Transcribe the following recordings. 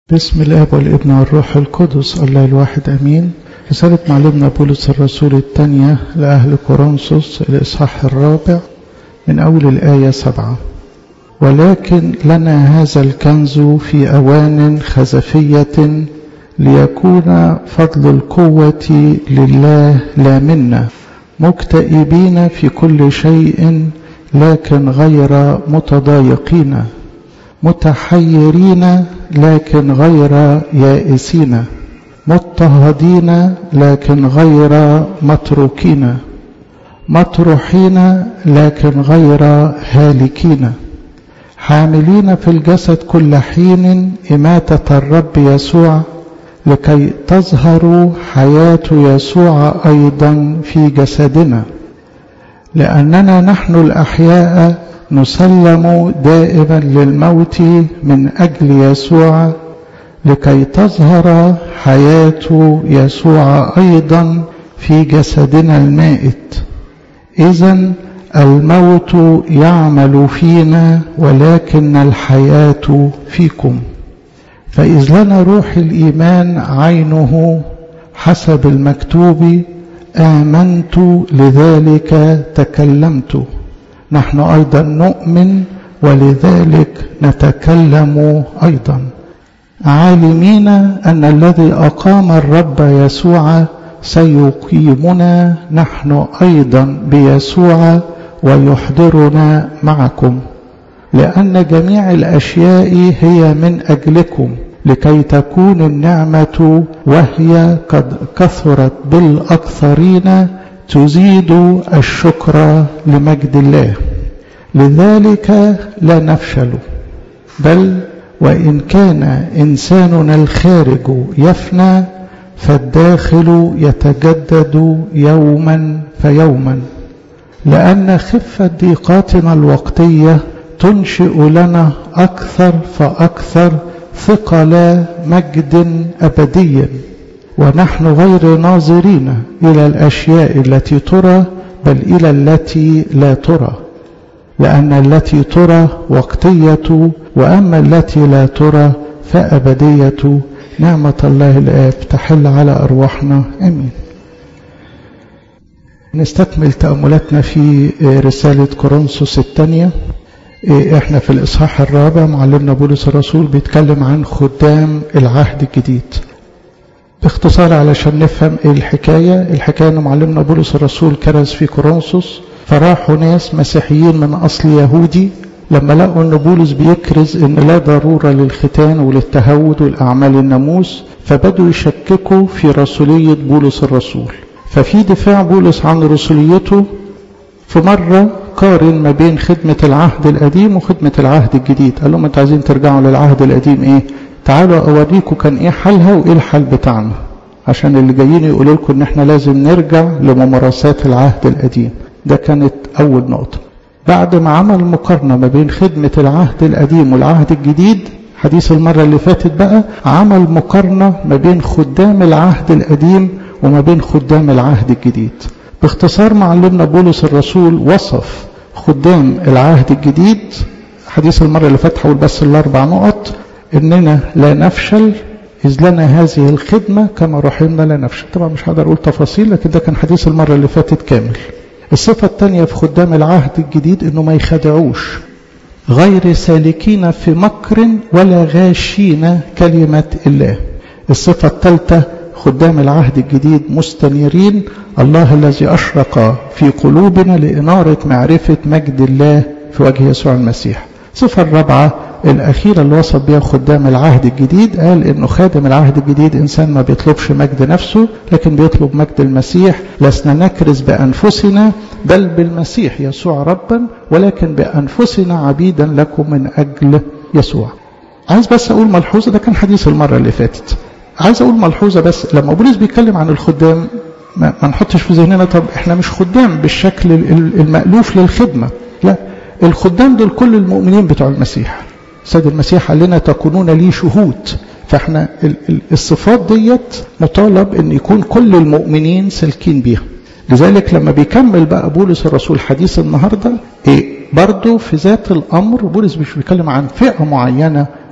بسم الاب والابن والروح القدس الله الواحد امين رسالة معلمنا بولس الرسول الثانية لأهل كورنثوس الإصحاح الرابع من أول الآية سبعة ولكن لنا هذا الكنز في أوان خزفية ليكون فضل القوة لله لا منا مكتئبين في كل شيء لكن غير متضايقين متحيرين لكن غير يائسين مضطهدين لكن غير متروكين مطروحين لكن غير هالكين حاملين في الجسد كل حين إماتة الرب يسوع لكي تظهر حياة يسوع أيضا في جسدنا لأننا نحن الأحياء نسلم دائما للموت من أجل يسوع لكي تظهر حياة يسوع أيضا في جسدنا المائت إذا الموت يعمل فينا ولكن الحياة فيكم فإذ لنا روح الإيمان عينه حسب المكتوب آمنت لذلك تكلمت نحن أيضا نؤمن ولذلك نتكلم أيضا عالمين أن الذي أقام الرب يسوع سيقيمنا نحن أيضا بيسوع ويحضرنا معكم لأن جميع الأشياء هي من أجلكم لكي تكون النعمة وهي قد كثرت بالأكثرين تزيد الشكر لمجد الله لذلك لا نفشل بل وإن كان إنساننا الخارج يفنى فالداخل يتجدد يوما فيوما لأن خفة ضيقاتنا الوقتية تنشئ لنا أكثر فأكثر ثقل مجد أبديا ونحن غير ناظرين إلى الأشياء التي ترى بل إلى التي لا ترى لأن التي ترى وقتية وأما التي لا ترى فأبدية نعمة الله الآب تحل على أرواحنا أمين نستكمل تأملاتنا في رسالة كورنثوس الثانية احنا في الإصحاح الرابع معلمنا بولس الرسول بيتكلم عن خدام العهد الجديد باختصار علشان نفهم ايه الحكاية الحكاية ان معلمنا بولس الرسول كرز في كورنثوس فراحوا ناس مسيحيين من اصل يهودي لما لقوا ان بولس بيكرز ان لا ضرورة للختان وللتهود والاعمال الناموس فبدوا يشككوا في رسولية بولس الرسول ففي دفاع بولس عن رسوليته في مرة قارن ما بين خدمة العهد القديم وخدمة العهد الجديد قال لهم انتوا عايزين ترجعوا للعهد القديم ايه تعالوا اوريكم كان ايه حالها وايه الحال بتاعنا عشان اللي جايين يقولوا لكم ان احنا لازم نرجع لممارسات العهد القديم ده كانت اول نقطة بعد ما عمل مقارنة ما بين خدمة العهد القديم والعهد الجديد حديث المرة اللي فاتت بقى عمل مقارنة ما بين خدام العهد القديم وما بين خدام العهد الجديد باختصار معلمنا بولس الرسول وصف خدام العهد الجديد حديث المرة اللي فاتت حول بس الأربع نقط إننا لا نفشل إذ لنا هذه الخدمة كما رحمنا لا نفشل طبعا مش هقدر أقول تفاصيل لكن ده كان حديث المرة اللي فاتت كامل الصفة الثانية في خدام العهد الجديد إنه ما يخدعوش غير سالكين في مكر ولا غاشين كلمة الله الصفة الثالثة خدام العهد الجديد مستنيرين الله الذي أشرق في قلوبنا لإنارة معرفة مجد الله في وجه يسوع المسيح الصفة الرابعة الأخيرة اللي وصف بها خدام العهد الجديد قال إنه خادم العهد الجديد إنسان ما بيطلبش مجد نفسه لكن بيطلب مجد المسيح لسنا نكرز بأنفسنا بل بالمسيح يسوع ربا ولكن بأنفسنا عبيدا لكم من أجل يسوع عايز بس أقول ملحوظة ده كان حديث المرة اللي فاتت عايز أقول ملحوظة بس لما بولس بيتكلم عن الخدام ما, ما نحطش في ذهننا طب احنا مش خدام بالشكل المألوف للخدمة لا الخدام دول كل المؤمنين بتوع المسيح سيد المسيح قال لنا تكونون لي شهود فاحنا الصفات ديت مطالب ان يكون كل المؤمنين سالكين بيها لذلك لما بيكمل بقى بولس الرسول حديث النهارده ايه برضه في ذات الامر بولس مش بيتكلم عن فئه معينه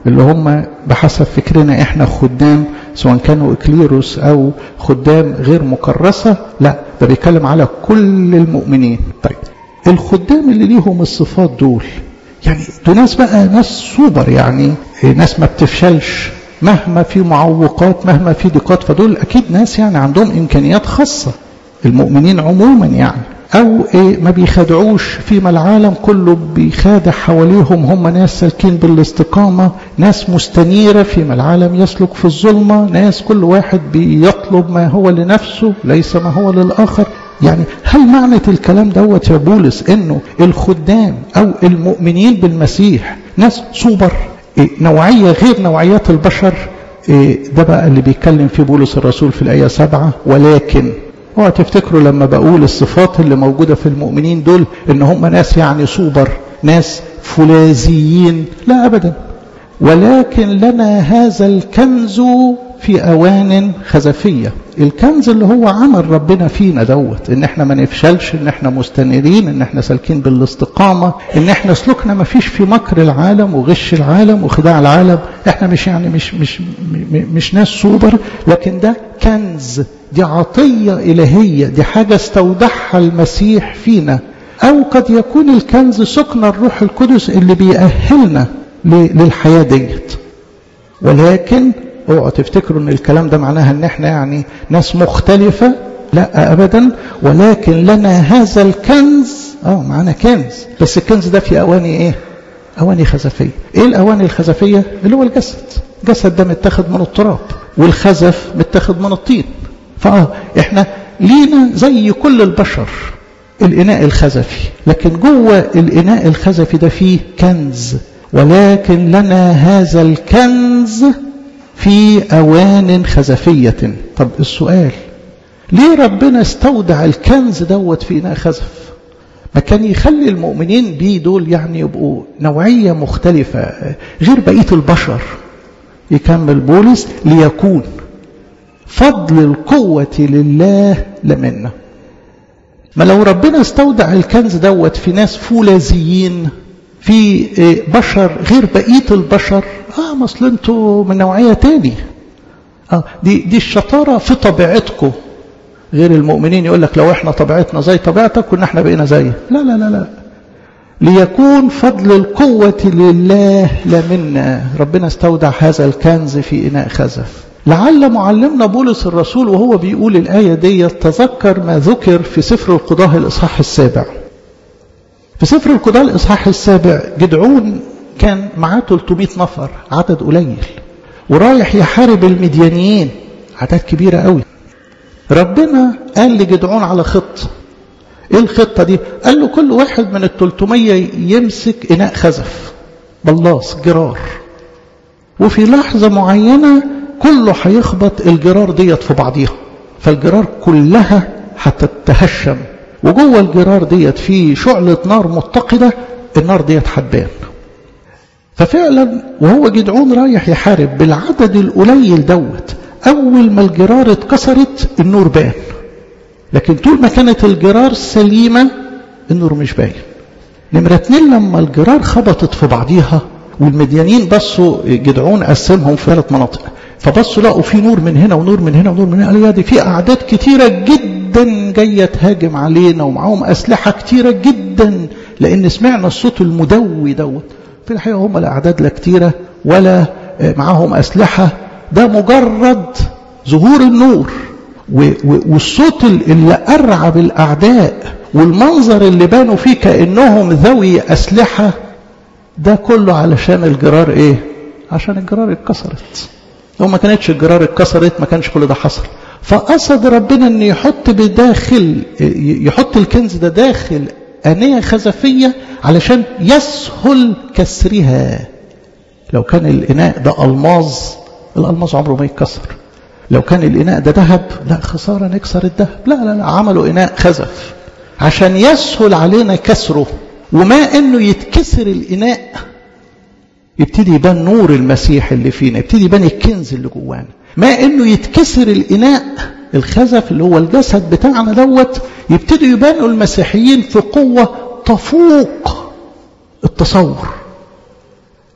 اللي هم بحسب فكرنا احنا خدام سواء كانوا اكليروس او خدام غير مكرسة لا ده بيتكلم على كل المؤمنين طيب الخدام اللي ليهم الصفات دول يعني دول ناس بقى ناس سوبر يعني ناس ما بتفشلش مهما في معوقات مهما في ضيقات فدول اكيد ناس يعني عندهم امكانيات خاصة المؤمنين عموما يعني او إيه ما بيخادعوش فيما العالم كله بيخادع حواليهم هم ناس سالكين بالاستقامة ناس مستنيرة فيما العالم يسلك في الظلمة ناس كل واحد بيطلب ما هو لنفسه ليس ما هو للآخر يعني هل معنى الكلام دوت يا بولس انه الخدام او المؤمنين بالمسيح ناس سوبر إيه نوعية غير نوعيات البشر إيه ده بقى اللي بيتكلم فيه بولس الرسول في الآية سبعة ولكن هو تفتكروا لما بقول الصفات اللي موجودة في المؤمنين دول ان هم ناس يعني سوبر ناس فولاذيين لا ابدا ولكن لنا هذا الكنز في اوان خزفية الكنز اللي هو عمل ربنا فينا دوت ان احنا ما نفشلش ان احنا مستنيرين ان احنا سالكين بالاستقامة ان احنا سلوكنا ما فيش في مكر العالم وغش العالم وخداع العالم احنا مش يعني مش مش مش ناس سوبر لكن ده كنز دي عطية إلهية دي حاجة استودعها المسيح فينا أو قد يكون الكنز سكن الروح القدس اللي بيأهلنا للحياة ديت ولكن اوعوا تفتكروا ان الكلام ده معناها ان احنا يعني ناس مختلفة لا ابدا ولكن لنا هذا الكنز اه معانا كنز بس الكنز ده في اواني ايه اواني خزفية ايه الاواني الخزفية اللي هو الجسد الجسد ده متاخد من التراب والخزف متاخد من الطين فاه احنا لينا زي كل البشر الاناء الخزفي لكن جوه الاناء الخزفي ده فيه كنز ولكن لنا هذا الكنز في اوان خزفيه طب السؤال ليه ربنا استودع الكنز دوت في اناء خزف ما كان يخلي المؤمنين بيه دول يعني يبقوا نوعيه مختلفه غير بقيه البشر يكمل بولس ليكون فضل القوة لله لمنا ما لو ربنا استودع الكنز دوت في ناس فولاذيين في بشر غير بقية البشر اه ما اصل انتوا من نوعية تاني اه دي دي الشطارة في طبيعتكم غير المؤمنين يقول لك لو احنا طبيعتنا زي طبيعتك كنا احنا بقينا زي لا لا لا لا ليكون فضل القوة لله لا منا ربنا استودع هذا الكنز في إناء خزف لعل معلمنا بولس الرسول وهو بيقول الآية دي تذكر ما ذكر في سفر القضاء الإصحاح السابع في سفر القضاء الإصحاح السابع جدعون كان معاه 300 نفر عدد قليل ورايح يحارب المديانيين عدد كبيرة قوي ربنا قال لجدعون على خطة ايه الخطة دي قال له كل واحد من ال 300 يمسك إناء خزف بلاص جرار وفي لحظة معينة كله هيخبط الجرار ديت في بعضيها فالجرار كلها هتتهشم وجوه الجرار ديت في شعلة نار متقدة النار ديت هتبان ففعلا وهو جدعون رايح يحارب بالعدد القليل دوت أول ما الجرار اتكسرت النور بان لكن طول ما كانت الجرار سليمة النور مش باين نمرة اتنين لما الجرار خبطت في بعضيها والمديانين بصوا جدعون قسمهم في ثلاث مناطق فبصوا لقوا في نور من هنا ونور من هنا ونور من هنا قالوا يا دي في أعداد كتيرة جدا جاية تهاجم علينا ومعاهم أسلحة كتيرة جدا لأن سمعنا الصوت المدوي دوت في الحقيقة هم لا أعداد لا كتيرة ولا معاهم أسلحة ده مجرد ظهور النور والصوت اللي أرعب الأعداء والمنظر اللي بانوا فيه كأنهم ذوي أسلحة ده كله علشان الجرار إيه عشان الجرار اتكسرت لو ما كانتش الجرار اتكسرت ما كانش كل ده حصل فقصد ربنا ان يحط بداخل يحط الكنز ده داخل أنية خزفية علشان يسهل كسرها لو كان الإناء ده ألماظ الألماظ عمره ما يتكسر لو كان الإناء ده ذهب لا خسارة نكسر الذهب لا لا لا عملوا إناء خزف عشان يسهل علينا كسره وما إنه يتكسر الإناء يبتدي يبان نور المسيح اللي فينا يبتدي يبان الكنز اللي جوانا ما إنه يتكسر الإناء الخزف اللي هو الجسد بتاعنا دوت يبتدوا يبانوا المسيحيين في قوة تفوق التصور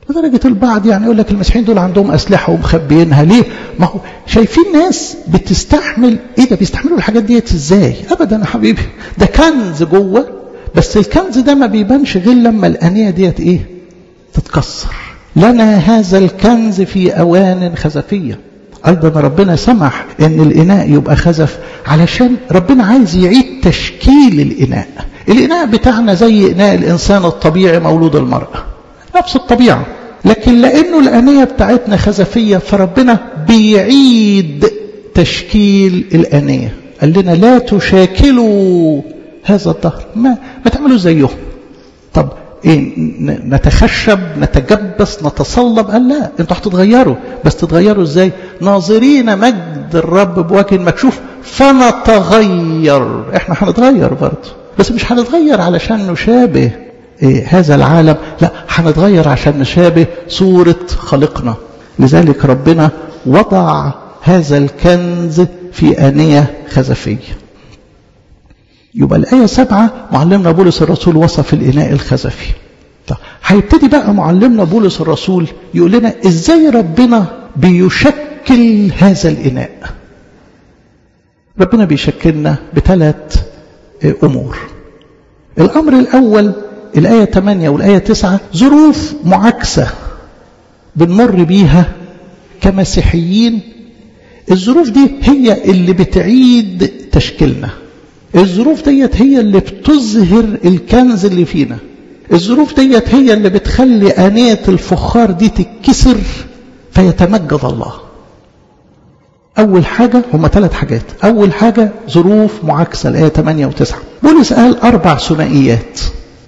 لدرجة البعض يعني يقول لك المسيحيين دول عندهم أسلحة ومخبيينها ليه؟ ما هو شايفين ناس بتستحمل إيه ده بيستحملوا الحاجات ديت إزاي؟ أبدا يا حبيبي ده كنز جوه بس الكنز ده ما بيبانش غير لما الأنية ديت إيه؟ تتكسر لنا هذا الكنز في أوان خزفية أيضا ربنا سمح أن الإناء يبقى خزف علشان ربنا عايز يعيد تشكيل الإناء الإناء بتاعنا زي إناء الإنسان الطبيعي مولود المرأة نفس الطبيعة لكن لأنه الأنية بتاعتنا خزفية فربنا بيعيد تشكيل الأنية قال لنا لا تشاكلوا هذا الظهر ما, ما تعملوا زيهم طب إيه نتخشب نتجبس نتصلب قال لا انتوا هتتغيروا بس تتغيروا ازاي ناظرين مجد الرب بوجه مكشوف فنتغير احنا هنتغير برضه بس مش هنتغير علشان نشابه إيه هذا العالم لا هنتغير عشان نشابه صورة خلقنا لذلك ربنا وضع هذا الكنز في آنية خزفية يبقى الآية سبعة معلمنا بولس الرسول وصف الإناء الخزفي طيب هيبتدي بقى معلمنا بولس الرسول يقول لنا إزاي ربنا بيشكل هذا الإناء ربنا بيشكلنا بثلاث أمور الأمر الأول الآية 8 والآية 9 ظروف معاكسة بنمر بيها كمسيحيين الظروف دي هي اللي بتعيد تشكيلنا الظروف ديت هي اللي بتظهر الكنز اللي فينا الظروف ديت هي اللي بتخلي آنية الفخار دي تتكسر فيتمجد الله أول حاجة هما ثلاث حاجات أول حاجة ظروف معاكسة الآية 8 و9 بولس قال أربع ثنائيات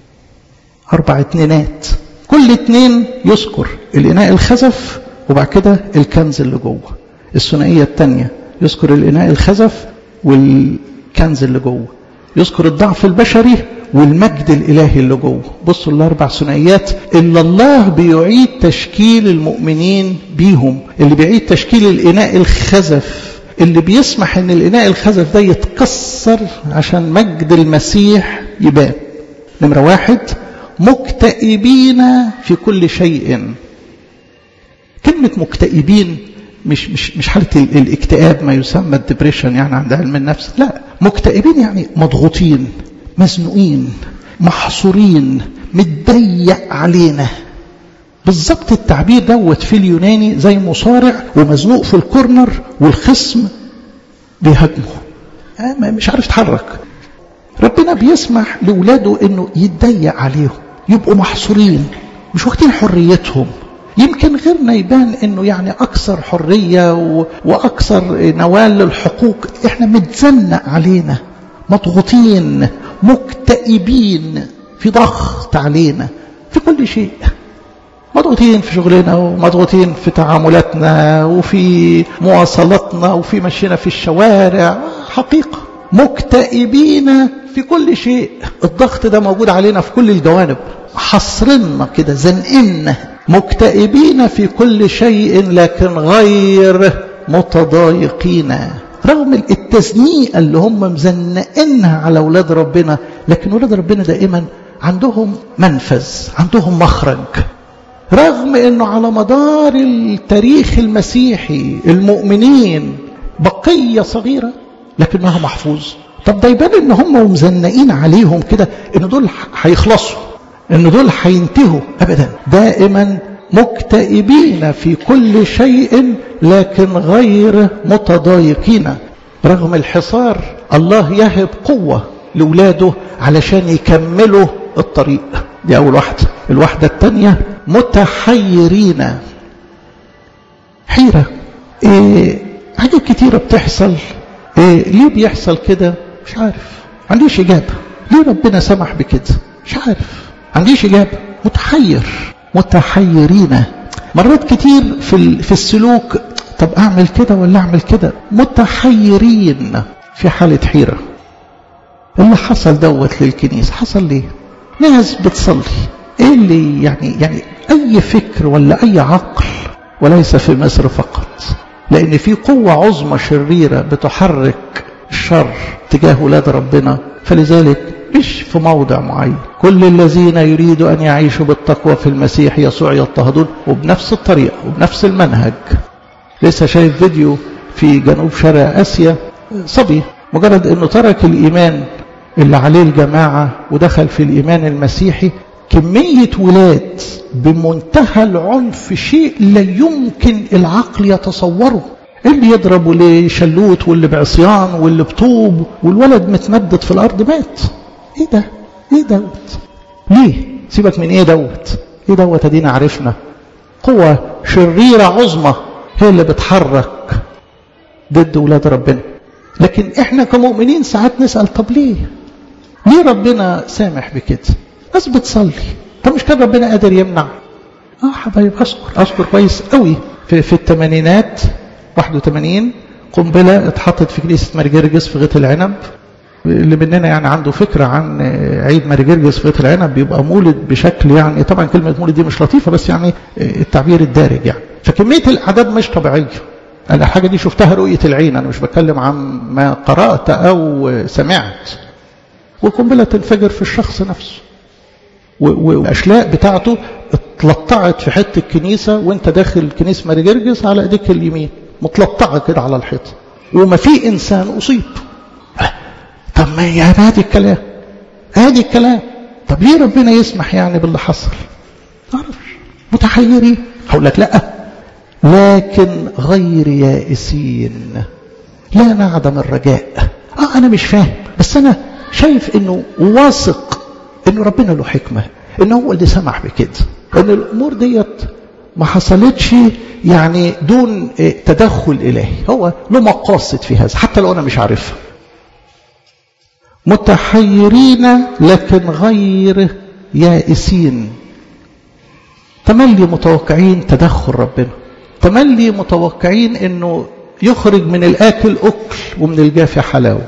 أربع اتنينات كل اتنين يذكر الإناء الخزف وبعد كده الكنز اللي جوه الثنائية الثانية يذكر الإناء الخزف والكنز اللي جوه يذكر الضعف البشري والمجد الإلهي اللي جوه بصوا الأربع ثنائيات إلا الله بيعيد تشكيل المؤمنين بيهم اللي بيعيد تشكيل الإناء الخزف اللي بيسمح ان الإناء الخزف ده يتكسر عشان مجد المسيح يبان نمرة واحد مكتئبين في كل شيء كلمة مكتئبين مش مش مش حالة الاكتئاب ما يسمى الدبريشن يعني عند علم النفس لا مكتئبين يعني مضغوطين مزنوقين محصورين متضيق علينا بالظبط التعبير دوت في اليوناني زي مصارع ومزنوق في الكورنر والخصم بيهاجمه مش عارف يتحرك ربنا بيسمح لولاده انه يتضيق عليهم يبقوا محصورين مش واخدين حريتهم يمكن غيرنا يبان انه يعني اكثر حريه و... واكثر نوال للحقوق احنا متزنق علينا مضغوطين مكتئبين في ضغط علينا في كل شيء مضغوطين في شغلنا ومضغوطين في تعاملاتنا وفي مواصلاتنا وفي مشينا في الشوارع حقيقة مكتئبين في كل شيء الضغط ده موجود علينا في كل الجوانب حصرنا كده زنقنا مكتئبين في كل شيء لكن غير متضايقين رغم التزنيقة اللي هم مزنقينها على أولاد ربنا لكن أولاد ربنا دائما عندهم منفذ عندهم مخرج رغم أنه على مدار التاريخ المسيحي المؤمنين بقية صغيرة لكنها محفوظ طب ده يبان ان هم مزنقين عليهم كده ان دول هيخلصوا ان دول هينتهوا ابدا دائما مكتئبين في كل شيء لكن غير متضايقين رغم الحصار الله يهب قوة لولاده علشان يكملوا الطريق دي أول واحدة الواحدة الثانية متحيرين حيرة إيه حاجات كتيرة بتحصل إيه ليه بيحصل كده مش عارف عنديش إجابة ليه ربنا سمح بكده مش عارف عنديش إجابة متحير متحيرين مرات كتير في في السلوك طب اعمل كده ولا اعمل كده متحيرين في حالة حيرة اللي حصل دوت للكنيسة حصل ليه ناس بتصلي ايه اللي يعني يعني اي فكر ولا اي عقل وليس في مصر فقط لان في قوة عظمى شريرة بتحرك الشر تجاه ولاد ربنا فلذلك مش في موضع معين كل الذين يريدوا أن يعيشوا بالتقوى في المسيح يسوع يضطهدون وبنفس الطريقة وبنفس المنهج لسه شايف فيديو في جنوب شرق آسيا صبي مجرد أنه ترك الإيمان اللي عليه الجماعة ودخل في الإيمان المسيحي كمية ولاد بمنتهى العنف شيء لا يمكن العقل يتصوره اللي يضرب واللي شلوت واللي بعصيان واللي بطوب والولد متمدد في الأرض مات ايه ده ايه دوت ليه سيبك من ايه دوت ايه دوت ادينا عرفنا قوة شريرة عظمى هي اللي بتحرك ضد ولاد ربنا لكن احنا كمؤمنين ساعات نسأل طب ليه ليه ربنا سامح بكده ناس بتصلي طب مش كان ربنا قادر يمنع اه حبايب اذكر اذكر كويس قوي في, في الثمانينات 81 قنبله اتحطت في كنيسه مرجرجس في غيط العنب اللي مننا يعني عنده فكره عن عيد مرجرجس في غيط العنب بيبقى مولد بشكل يعني طبعا كلمه مولد دي مش لطيفه بس يعني التعبير الدارج يعني فكميه الاعداد مش طبيعيه انا الحاجه دي شفتها رؤيه العين انا مش بتكلم عن ما قرات او سمعت والقنبله تنفجر في الشخص نفسه والاشلاء بتاعته اتلطعت في حته الكنيسه وانت داخل كنيسه ماري جرجس على ايديك اليمين متلطعه كده على الحيطه وما في انسان اصيب طب ما هي هذه الكلام هذه الكلام طب ليه ربنا يسمح يعني باللي حصل معرفش متحيرين هقول لك لا لكن غير يائسين لا نعدم الرجاء اه انا مش فاهم بس انا شايف انه واثق انه ربنا له حكمه ان هو اللي سمح بكده ان الامور ديت ما حصلتش يعني دون تدخل الهي هو له مقاصد في هذا حتى لو انا مش عارفها متحيرين لكن غير يائسين تملي متوقعين تدخل ربنا تملي متوقعين انه يخرج من الاكل اكل ومن الجافي حلاوه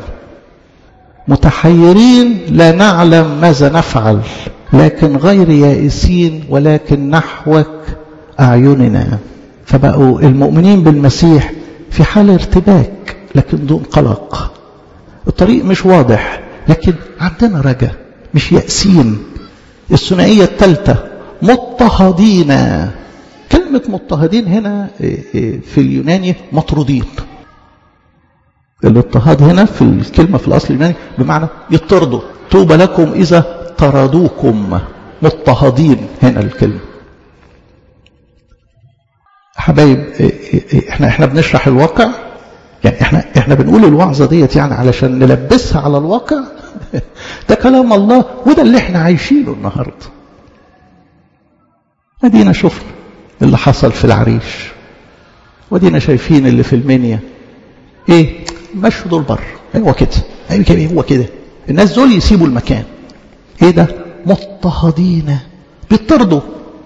متحيرين لا نعلم ماذا نفعل لكن غير يائسين ولكن نحوك أعيننا فبقوا المؤمنين بالمسيح في حال ارتباك لكن دون قلق الطريق مش واضح لكن عندنا رجاء مش يأسين الثنائية الثالثة مضطهدين كلمة مضطهدين هنا في اليوناني مطرودين الاضطهاد هنا في الكلمة في الأصل اليوناني بمعنى يطردوا توبى لكم إذا طردوكم مضطهدين هنا الكلمة حبايب احنا احنا بنشرح الواقع يعني احنا احنا بنقول الوعظه ديت يعني علشان نلبسها على الواقع ده كلام الله وده اللي احنا عايشينه النهارده ادينا شفنا اللي حصل في العريش ودينا شايفين اللي في المنيا ايه مشوا دول بره هو كده ايوه كده هو كده الناس دول يسيبوا المكان ايه ده مضطهدين بيطردوا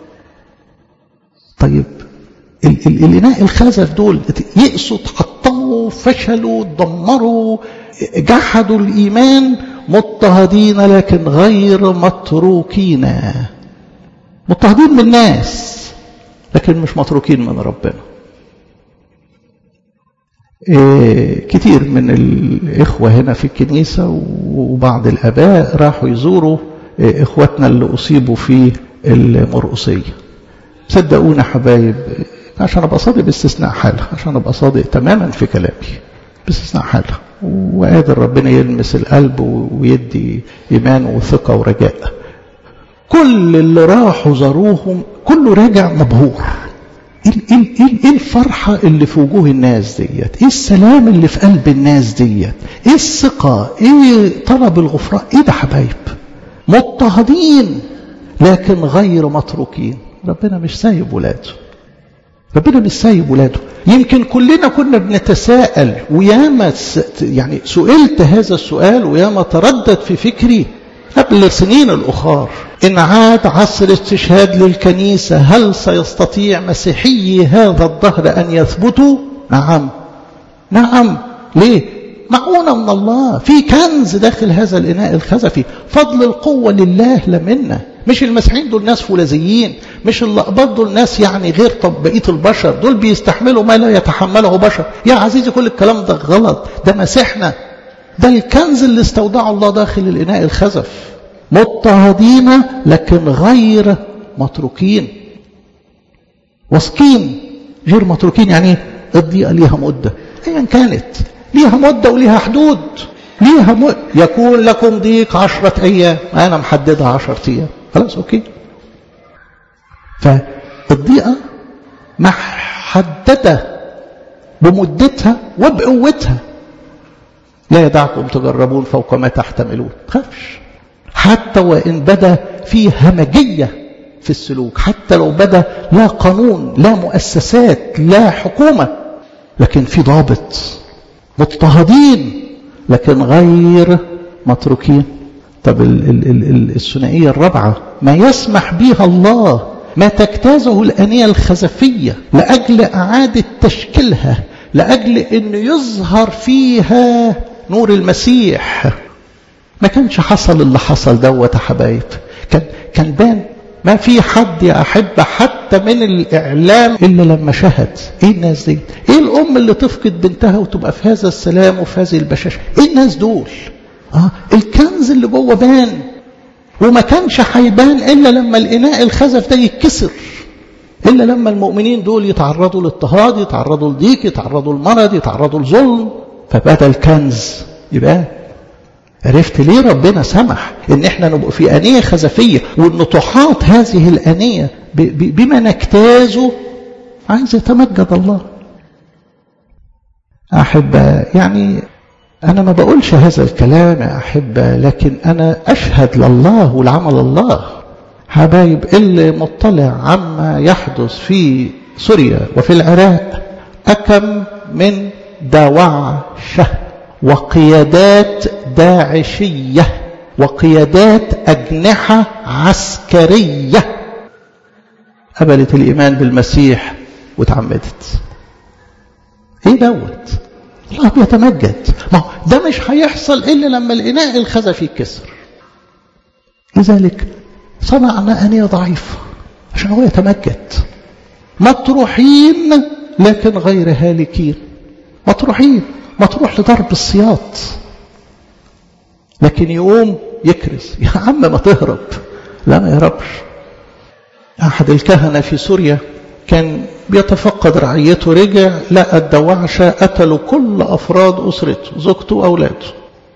طيب ال ال الاناء الخزف دول يئسوا تحطموا فشلوا دمروا جحدوا الايمان مضطهدين لكن غير متروكين مضطهدين من الناس لكن مش متروكين من ربنا إيه كتير من الإخوة هنا في الكنيسة وبعض الآباء راحوا يزوروا إيه إخواتنا اللي أصيبوا في المرقصية صدقونا حبايب عشان أبقى صادق باستثناء حالة عشان أبقى صادق تماما في كلامي باستثناء حالة وقادر ربنا يلمس القلب ويدي إيمان وثقة ورجاء كل اللي راحوا زاروهم كله راجع مبهور ايه ايه ايه الفرحه اللي في وجوه الناس ديت ايه السلام اللي في قلب الناس ديت ايه الثقه ايه طلب الغفران ايه ده حبايب مضطهدين لكن غير متروكين ربنا مش سايب ولاده ربنا مش سايب ولاده يمكن كلنا كنا بنتساءل وياما يعني سئلت هذا السؤال وياما تردد في فكري قبل سنين الأخر إن عاد عصر استشهاد للكنيسة هل سيستطيع مسيحي هذا الظهر أن يثبتوا نعم نعم ليه معونة من الله في كنز داخل هذا الإناء الخزفي فضل القوة لله لا منا مش المسيحيين دول ناس فولاذيين مش الأقباط دول ناس يعني غير طب بقية البشر دول بيستحملوا ما لا يتحمله بشر يا عزيزي كل الكلام ده غلط ده مسيحنا ده الكنز اللي استودعه الله داخل الإناء الخزف مضطهدين لكن غير متروكين واثقين غير متروكين يعني الضيقة ليها مدة أيا كانت ليها مدة وليها حدود ليها مدة يكون لكم ضيق عشرة أيام أنا محددها عشرة أيام خلاص أوكي فالضيقة محددة بمدتها وبقوتها لا يدعكم تجربون فوق ما تحتملون خافش حتى وإن بدا في همجية في السلوك حتى لو بدا لا قانون لا مؤسسات لا حكومة لكن في ضابط مضطهدين لكن غير متروكين طب ال ال ال الثنائية الرابعة ما يسمح بها الله ما تجتازه الأنية الخزفية لأجل إعادة تشكيلها لأجل أن يظهر فيها نور المسيح ما كانش حصل اللي حصل دوت يا حبايب كان كان بان ما في حد يا أحبة حتى من الإعلام إلا لما شهد إيه الناس دي إيه الأم اللي تفقد بنتها وتبقى في هذا السلام وفي هذه البشاشة إيه الناس دول آه الكنز اللي جوه بان وما كانش هيبان إلا لما الإناء الخزف ده يتكسر إلا لما المؤمنين دول يتعرضوا لاضطهاد يتعرضوا لضيق يتعرضوا لمرض يتعرضوا لظلم فبدا الكنز يبقى عرفت ليه ربنا سمح ان احنا نبقى في انيه خزفيه والنطحات هذه الانيه بما نجتازه عايز يتمجد الله احبه يعني انا ما بقولش هذا الكلام يا احبه لكن انا اشهد لله ولعمل الله حبايب اللي مطلع عما يحدث في سوريا وفي العراق أكم من دواعشة وقيادات داعشية وقيادات أجنحة عسكرية قبلت الإيمان بالمسيح وتعمدت ايه دوت الله بيتمجد ما ده مش هيحصل إلا لما الإناء الخزف يتكسر لذلك صنعنا أنية ضعيفة عشان هو يتمجد مطروحين لكن غير هالكين مطروحين مطروح لضرب السياط لكن يقوم يكرز يا عم ما تهرب لا ما يهربش أحد الكهنة في سوريا كان بيتفقد رعيته رجع لقى الدواعشة قتلوا كل أفراد أسرته زوجته وأولاده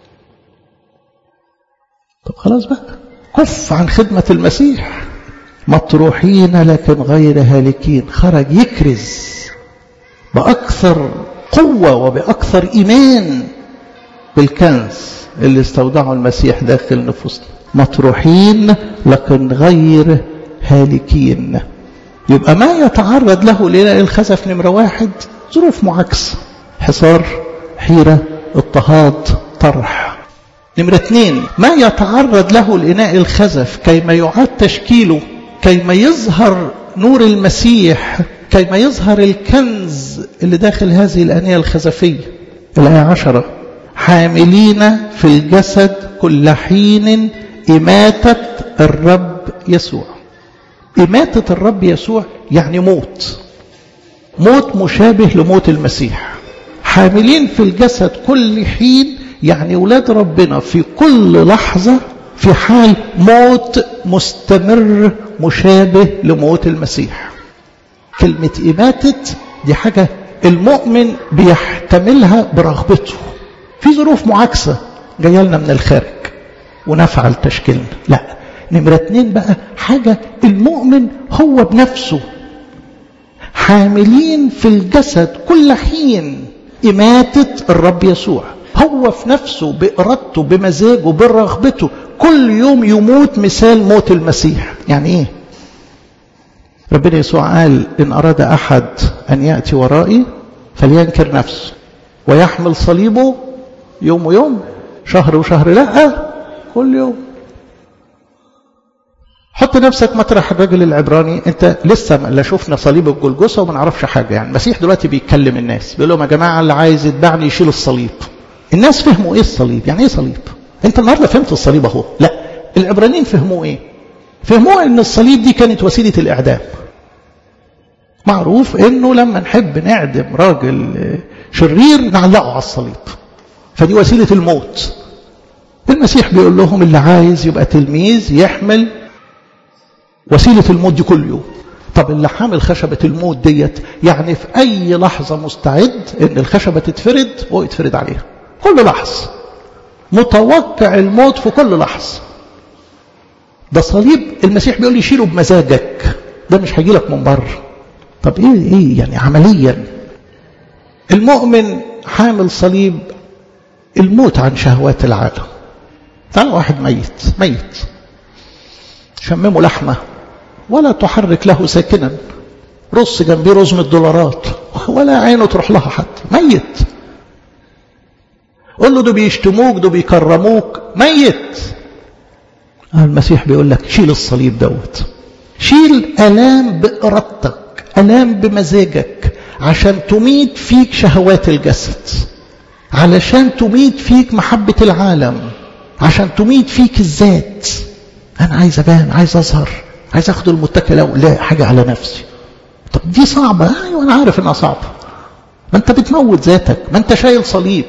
طب خلاص بقى كف عن خدمة المسيح مطروحين لكن غير هالكين خرج يكرز بأكثر قوة وبأكثر إيمان بالكنز اللي استودعه المسيح داخل نفوسنا مطروحين لكن غير هالكين يبقى ما يتعرض له لإله الخزف نمرة واحد ظروف معاكسة حصار حيرة اضطهاد طرح نمرة اثنين ما يتعرض له الإناء الخزف كيما يعاد تشكيله كيما يظهر نور المسيح كيما يظهر الكنز اللي داخل هذه الأنية الخزفية الآية عشرة حاملين في الجسد كل حين إماتة الرب يسوع إماتة الرب يسوع يعني موت موت مشابه لموت المسيح حاملين في الجسد كل حين يعني ولاد ربنا في كل لحظة في حال موت مستمر مشابه لموت المسيح كلمة إماتة دي حاجة المؤمن بيحتملها برغبته في ظروف معاكسة جاية لنا من الخارج ونفعل تشكيلنا لا نمرة اتنين بقى حاجة المؤمن هو بنفسه حاملين في الجسد كل حين إماتة الرب يسوع هو في نفسه بإرادته بمزاجه برغبته كل يوم يموت مثال موت المسيح يعني ايه ربنا يسوع قال إن أراد أحد أن يأتي ورائي فلينكر نفسه ويحمل صليبه يوم ويوم شهر وشهر لا كل يوم حط نفسك مطرح الراجل العبراني انت لسه لا شفنا صليب الجلجسه وما نعرفش حاجه يعني المسيح دلوقتي بيتكلم الناس بيقول لهم يا جماعه اللي عايز يتبعني يشيل الصليب الناس فهموا ايه الصليب يعني ايه صليب انت النهارده فهمت الصليب اهو لا العبرانيين فهموه ايه فهموه ان الصليب دي كانت وسيله الاعدام معروف انه لما نحب نعدم راجل شرير نعلقه على الصليب فدي وسيلة الموت المسيح بيقول لهم اللي عايز يبقى تلميذ يحمل وسيلة الموت دي كل يوم طب اللي حامل خشبة الموت ديت يعني في أي لحظة مستعد إن الخشبة تتفرد هو يتفرد عليها كل لحظة متوقع الموت في كل لحظة ده صليب المسيح بيقول لي شيله بمزاجك ده مش هيجي لك من بره طب ايه ايه يعني عمليا المؤمن حامل صليب الموت عن شهوات العالم تعال واحد ميت ميت شممه لحمه ولا تحرك له ساكنا رص جنبيه رزمة دولارات ولا عينه تروح لها حتى ميت قول له ده بيشتموك ده بيكرموك ميت المسيح بيقول لك شيل الصليب دوت شيل ألام بإرادتك ألام بمزاجك عشان تميت فيك شهوات الجسد علشان تميت فيك محبة العالم عشان تميت فيك الذات أنا عايز أبان عايز أظهر عايز أخد المتكل لا حاجة على نفسي طب دي صعبة أيوة أنا عارف إنها صعبة ما أنت بتموت ذاتك ما أنت شايل صليب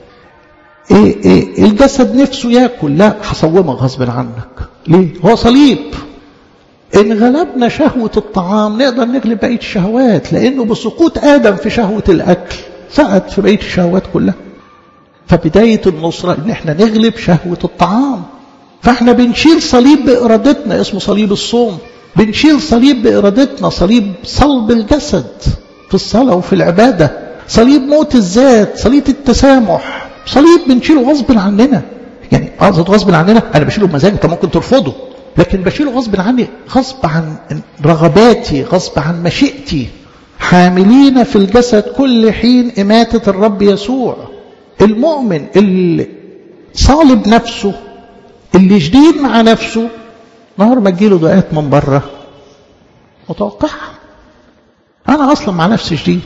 إيه إيه الجسد نفسه ياكل لا هصومك غصب عنك ليه هو صليب إن غلبنا شهوة الطعام نقدر نغلب بقية الشهوات لأنه بسقوط آدم في شهوة الأكل سقط في بقية الشهوات كلها فبداية النصرة إن إحنا نغلب شهوة الطعام فإحنا بنشيل صليب بإرادتنا اسمه صليب الصوم بنشيل صليب بإرادتنا صليب صلب الجسد في الصلاة وفي العبادة صليب موت الذات صليب التسامح صليب بنشيله غصب عننا يعني قصد غصب عننا أنا بشيله بمزاج أنت ممكن ترفضه لكن بشيله غصب عني غصب عن رغباتي غصب عن مشيئتي حاملين في الجسد كل حين إماتة الرب يسوع المؤمن اللي صالب نفسه اللي جديد مع نفسه نهار ما تجيله دقات من بره متوقعها أنا أصلا مع نفسي جديد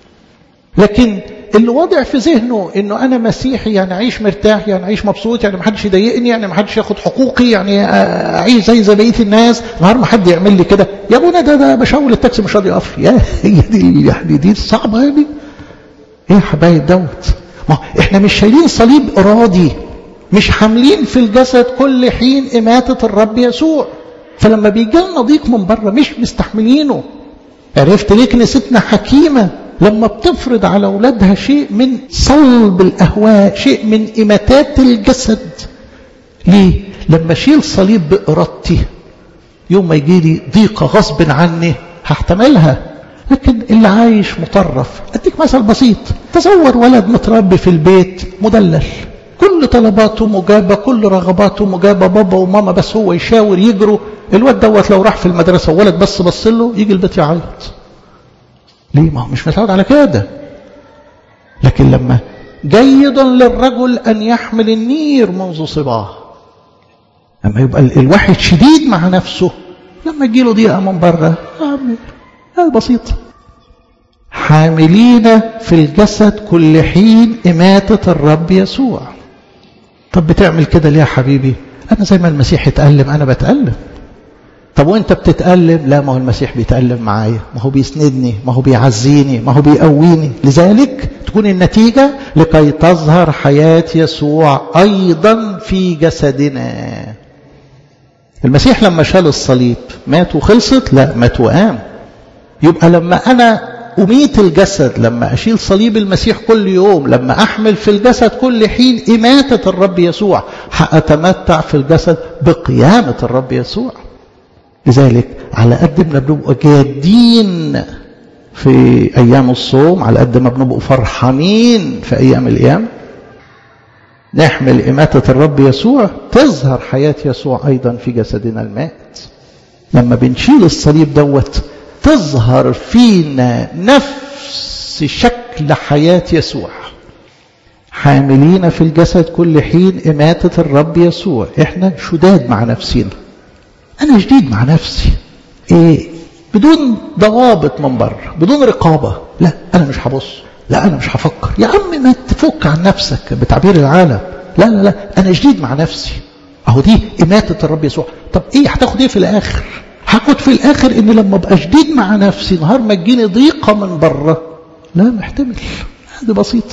لكن اللي وضع في ذهنه انه انا مسيحي يعني اعيش مرتاح يعني اعيش مبسوط يعني ما حدش يضايقني يعني ما حدش ياخد حقوقي يعني اعيش زي زي بقيه الناس نهار ما حد يعمل لي كده يا ابونا ده ده بشاور التاكسي مش راضي يقف يا هي دي يعني دي صعبه يعني ايه يا حبايب دوت ما احنا مش شايلين صليب ارادي مش حاملين في الجسد كل حين اماته الرب يسوع فلما بيجي لنا ضيق من بره مش مستحملينه عرفت ليه كنيستنا حكيمه لما بتفرض على أولادها شيء من صلب الأهواء شيء من إماتات الجسد ليه؟ لما أشيل صليب بإرادتي يوم ما يجي لي ضيقة غصب عني هحتملها لكن اللي عايش مطرف أديك مثل بسيط تصور ولد متربي في البيت مدلل كل طلباته مجابة كل رغباته مجابة بابا وماما بس هو يشاور يجروا الواد دوت لو راح في المدرسة وولد بس بص له يجي البيت يعيط ليه ما هو مش متعود على كده لكن لما جيد للرجل أن يحمل النير منذ صباه لما يبقى الواحد شديد مع نفسه لما تجيله ضيقة من بره هذا بسيط حاملين في الجسد كل حين إماتة الرب يسوع طب بتعمل كده ليه يا حبيبي أنا زي ما المسيح اتألم أنا بتألم طب وانت بتتألم لا ما هو المسيح بيتألم معايا ما هو بيسندني ما هو بيعزيني ما هو بيقويني لذلك تكون النتيجة لكي تظهر حياة يسوع أيضا في جسدنا المسيح لما شال الصليب مات وخلصت لا مات وقام يبقى لما أنا أميت الجسد لما أشيل صليب المسيح كل يوم لما أحمل في الجسد كل حين إماتة الرب يسوع هأتمتع في الجسد بقيامة الرب يسوع لذلك على قد ما بنبقى جادين في أيام الصوم على قد ما بنبقى فرحانين في أيام الأيام نحمل إماتة الرب يسوع تظهر حياة يسوع أيضا في جسدنا المات لما بنشيل الصليب دوت تظهر فينا نفس شكل حياة يسوع حاملين في الجسد كل حين إماتة الرب يسوع إحنا شداد مع نفسنا أنا جديد مع نفسي إيه بدون ضوابط من بره بدون رقابة لا أنا مش هبص لا أنا مش هفكر يا عم ما تفك عن نفسك بتعبير العالم لا لا لا أنا جديد مع نفسي أهو دي إماتة الرب يسوع طب إيه هتاخد إيه في الآخر هاخد في الآخر إن لما أبقى جديد مع نفسي نهار ما تجيني ضيقة من بره لا محتمل هذه بسيطة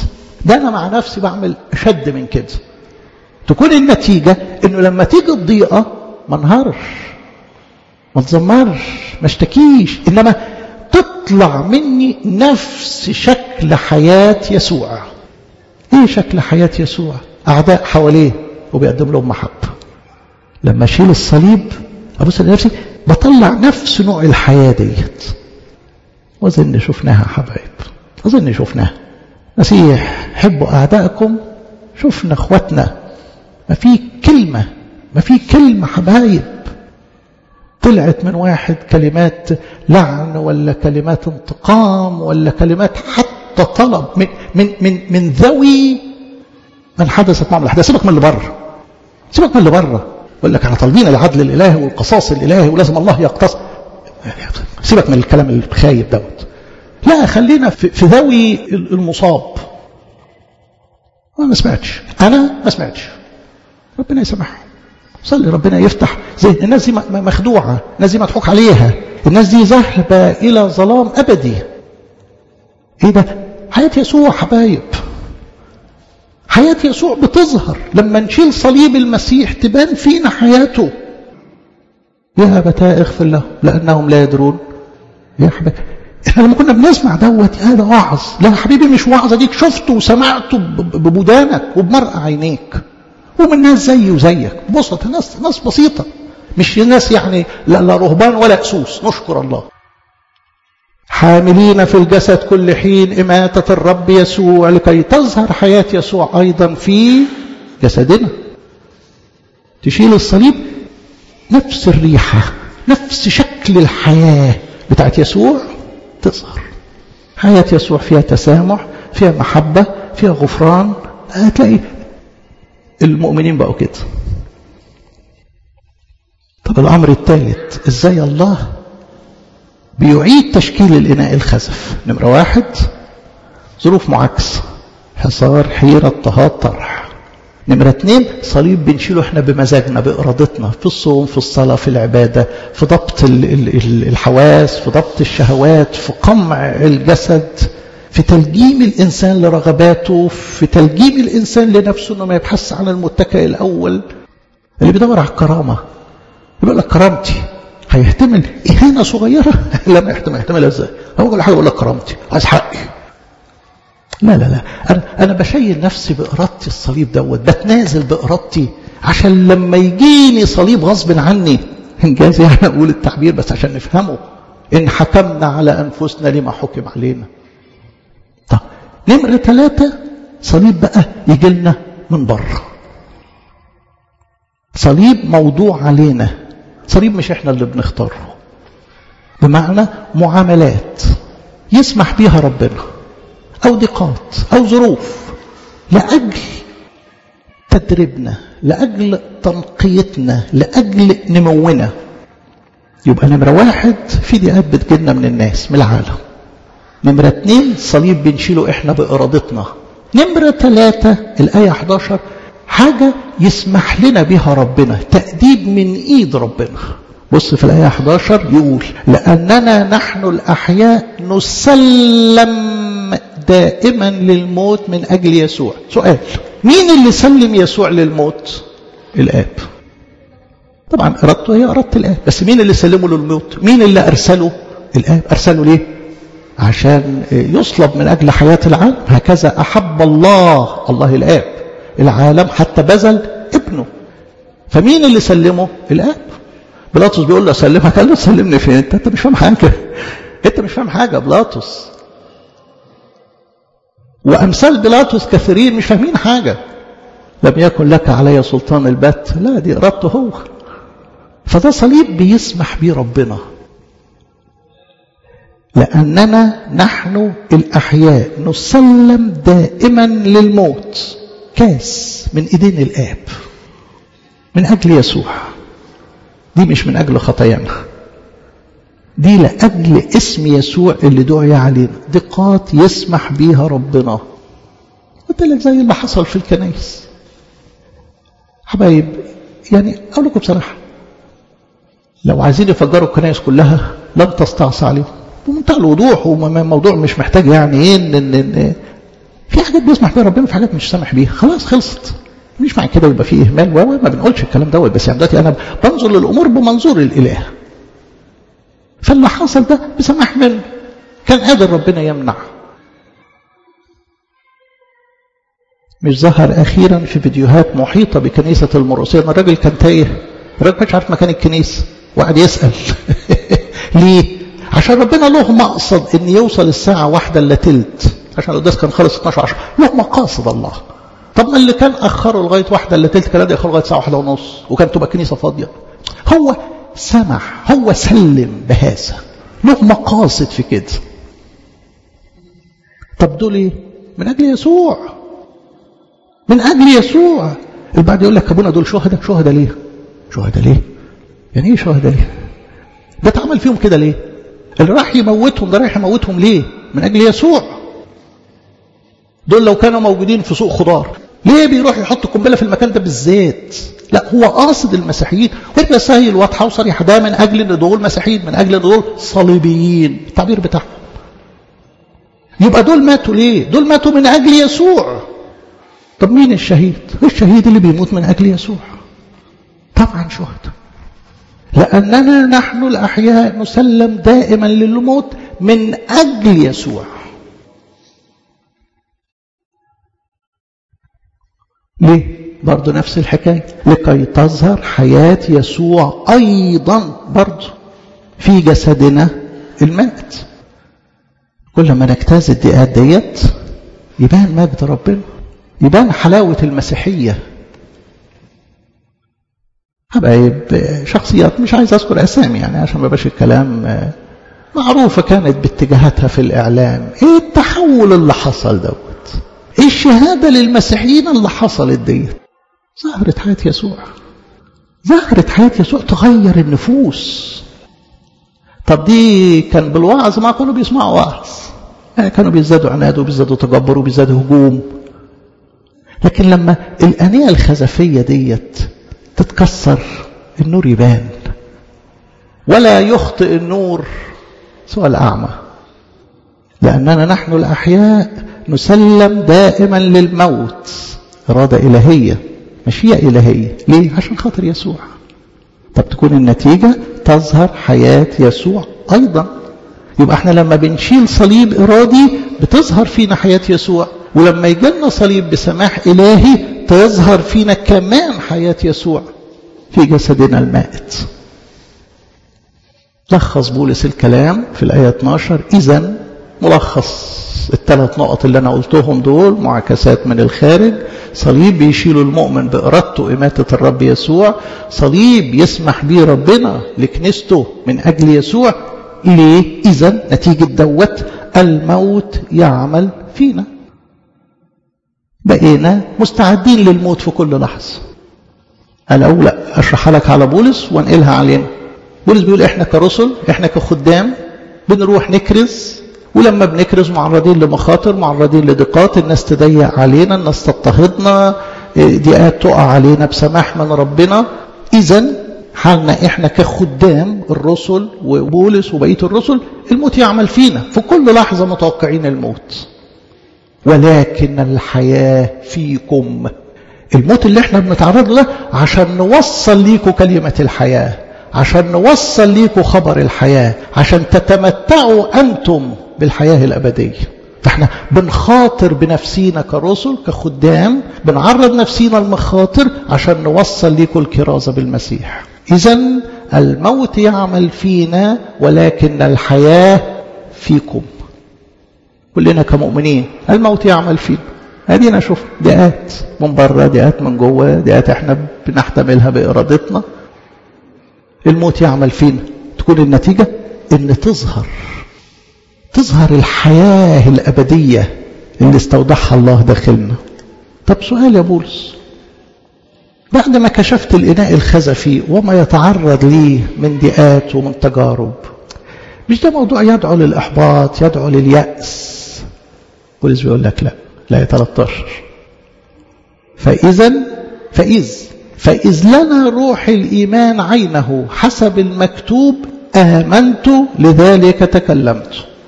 ده أنا مع نفسي بعمل أشد من كده تكون النتيجة إنه لما تيجي الضيقة ما انهارش ما تزمرش ما اشتكيش إنما تطلع مني نفس شكل حياة يسوع ايه شكل حياة يسوع اعداء حواليه وبيقدم لهم محبة لما اشيل الصليب ابص لنفسي بطلع نفس نوع الحياة ديت واظن شفناها حبايب اظن شفناها مسيح حبوا اعدائكم شفنا اخواتنا ما في كلمة ما في كلمة حبايب طلعت من واحد كلمات لعن ولا كلمات انتقام ولا كلمات حتى طلب من من من من ذوي من حدثت معهم الاحداث سيبك من اللي بره سيبك من اللي بره يقول لك احنا طالبين العدل الالهي والقصاص الالهي ولازم الله يقتص سيبك من الكلام الخايب دوت لا خلينا في, في ذوي المصاب انا ما سمعتش انا ما سمعتش ربنا يسامحهم صلي ربنا يفتح زي الناس دي مخدوعة الناس دي مضحوك عليها الناس دي ذهبة إلى ظلام أبدي إيه ده حياة يسوع حبايب حياة يسوع بتظهر لما نشيل صليب المسيح تبان فينا حياته يا أبتاء اغفر لهم لأنهم لا يدرون يا حبايب احنا لما كنا بنسمع دوت هذا وعظ لا يا حبيبي مش وعظ ديك شفته وسمعته ببودانك وبمرأة عينيك ومن ناس زيي وزيك بسط ناس ناس بسيطة مش ناس يعني لا, لا رهبان ولا أسوس نشكر الله حاملين في الجسد كل حين إماتة الرب يسوع لكي تظهر حياة يسوع أيضا في جسدنا تشيل الصليب نفس الريحة نفس شكل الحياة بتاعت يسوع تظهر حياة يسوع فيها تسامح فيها محبة فيها غفران هتلاقي المؤمنين بقوا كده طب الأمر الثالث إزاي الله بيعيد تشكيل الإناء الخزف نمرة واحد ظروف معاكسة حصار حيرة اضطهاد طرح نمرة اتنين صليب بنشيله احنا بمزاجنا بإرادتنا في الصوم في الصلاة في العبادة في ضبط الحواس في ضبط الشهوات في قمع الجسد في تلجيم الإنسان لرغباته في تلجيم الإنسان لنفسه أنه ما يبحث عن المتكئ الأول اللي بيدور على الكرامة يقول لك كرامتي هيحتمل إهانة صغيرة لا ما يحتمل يحتملها ازاي هو كل حاجة يقول لك كرامتي عايز حقي لا لا لا أنا, أنا بشيل نفسي بإرادتي الصليب دوت بتنازل بإرادتي عشان لما يجيني صليب غصب عني إنجاز يعني أقول التعبير بس عشان نفهمه إن حكمنا على أنفسنا لما حكم علينا طب نمرة ثلاثة صليب بقى يجي لنا من بره صليب موضوع علينا صليب مش احنا اللي بنختاره بمعنى معاملات يسمح بيها ربنا أو ضيقات أو ظروف لأجل تدريبنا لأجل تنقيتنا لأجل نمونا يبقى نمرة واحد في ضيقات بتجيلنا من الناس من العالم نمرة اتنين صليب بنشيله احنا بإرادتنا نمرة ثلاثة الآية 11 حاجة يسمح لنا بها ربنا تأديب من إيد ربنا بص في الآية 11 يقول لأننا نحن الأحياء نسلم دائما للموت من أجل يسوع سؤال مين اللي سلم يسوع للموت الآب طبعا إرادته هي إرادة الآب بس مين اللي سلمه للموت مين اللي أرسله الآب أرسله ليه عشان يصلب من أجل حياة العالم هكذا أحب الله الله الآب العالم حتى بذل ابنه فمين اللي سلمه الآب بلاطس بيقول له أسلمك قال له سلمني فين انت انت مش فاهم حاجة انت مش فاهم حاجة بلاطس وأمثال بلاطس كثيرين مش فاهمين حاجة لم يكن لك علي سلطان البت لا دي إرادته هو فده صليب بيسمح بيه ربنا لأننا نحن الأحياء نسلم دائما للموت كاس من إيدين الآب من أجل يسوع دي مش من أجل خطايانا دي لأجل اسم يسوع اللي دعي علينا ضيقات يسمح بيها ربنا قلت لك زي ما حصل في الكنائس حبايب يعني أقول لكم بصراحة لو عايزين يفجروا الكنائس كلها لن تستعصى عليهم بمنتهى الوضوح والموضوع مش محتاج يعني ايه ان, إن, إن في حاجات بيسمح بيها ربنا في حاجات مش سامح بيها خلاص خلصت مش معنى كده يبقى في اهمال و ما بنقولش الكلام دوت بس يعني دلوقتي انا بنظر للامور بمنظور الاله فاللي حصل ده بسماح منه كان قادر ربنا يمنع مش ظهر اخيرا في فيديوهات محيطه بكنيسه المرقسيه ان الراجل كان تايه الراجل مش عارف مكان الكنيسه وقعد يسال ليه عشان ربنا له مقصد ان يوصل الساعه واحدة الا تلت عشان القداس كان خلص 12 10 له مقاصد الله طب ما اللي كان اخره لغايه واحدة الا تلت كان ياخره لغايه الساعه واحدة ونص وكانت تبقى الكنيسه فاضيه هو سمح هو سلم بهذا له مقاصد في كده طب دول ايه من اجل يسوع من اجل يسوع البعض يقول لك ابونا دول شهداء شهداء ليه شهداء ليه يعني ايه شهداء ليه ده اتعمل فيهم كده ليه اللي راح يموتهم ده رايح يموتهم ليه من اجل يسوع دول لو كانوا موجودين في سوق خضار ليه بيروح يحط قنبله في المكان ده بالذات لا هو قاصد المسيحيين والرسائل واضحه وصريحه ده من اجل ان دول مسيحيين من اجل ان دول صليبيين التعبير بتاعهم يبقى دول ماتوا ليه دول ماتوا من اجل يسوع طب مين الشهيد الشهيد اللي بيموت من اجل يسوع طبعا شهداء لاننا نحن الاحياء نسلم دائما للموت من اجل يسوع ليه برضه نفس الحكاية لكي تظهر حياة يسوع أيضا برضه في جسدنا المات كل ما نجتاز الدقات ديت يبان مجد ربنا يبان حلاوة المسيحية حبايب شخصيات مش عايز أذكر أسامي يعني عشان ما يبقاش الكلام معروفة كانت باتجاهاتها في الإعلام إيه التحول اللي حصل دوت إيه الشهادة للمسيحيين اللي حصلت ديت ظهرت حياة يسوع ظهرت حياة يسوع تغير النفوس طب دي كان بالوعظ ما كانوا بيسمعوا وعظ يعني كانوا بيزدادوا عناد وبيزدادوا تجبر وبيزدادوا هجوم لكن لما الأنية الخزفية ديت تتكسر النور يبان ولا يخطئ النور سوى الأعمى لأننا نحن الأحياء نسلم دائما للموت إرادة إلهية مشيئة إلهية ليه؟ عشان خاطر يسوع طب تكون النتيجة تظهر حياة يسوع أيضا يبقى احنا لما بنشيل صليب إرادي بتظهر فينا حياة يسوع ولما يجي لنا صليب بسماح إلهي تظهر فينا كمان حياة يسوع في جسدنا المائت لخص بولس الكلام في الآية 12 إذا ملخص الثلاث نقط اللي أنا قلتهم دول معاكسات من الخارج صليب بيشيلوا المؤمن بإرادته إماتة الرب يسوع صليب يسمح به ربنا لكنيسته من أجل يسوع ليه إذا نتيجة دوت الموت يعمل فينا بقينا مستعدين للموت في كل لحظة الأولى أشرحها لك على بولس وانقلها علينا بولس بيقول إحنا كرسل إحنا كخدام بنروح نكرز ولما بنكرز معرضين لمخاطر معرضين لضيقات الناس تضيق علينا الناس تضطهدنا ضيقات تقع علينا بسماح من ربنا إذا حالنا إحنا كخدام الرسل وبولس وبقية الرسل الموت يعمل فينا في كل لحظة متوقعين الموت ولكن الحياة فيكم الموت اللي احنا بنتعرض له عشان نوصل ليكم كلمة الحياة عشان نوصل ليكم خبر الحياة عشان تتمتعوا أنتم بالحياة الأبدية فاحنا بنخاطر بنفسينا كرسل كخدام بنعرض نفسينا المخاطر عشان نوصل ليكم الكرازة بالمسيح إذا الموت يعمل فينا ولكن الحياة فيكم كلنا كمؤمنين الموت يعمل فينا ادينا شوف دقات من بره دقات من جوه دقات احنا بنحتملها بارادتنا الموت يعمل فينا تكون النتيجه ان تظهر تظهر الحياه الابديه اللي استودعها الله داخلنا طب سؤال يا بولس بعد ما كشفت الاناء الخزفي وما يتعرض ليه من ضيقات ومن تجارب مش ده موضوع يدعو للاحباط يدعو للياس بولس بيقول لك لا لا 13 فإذا فإذ فإذ لنا روح الإيمان عينه حسب المكتوب آمنت لذلك تكلمت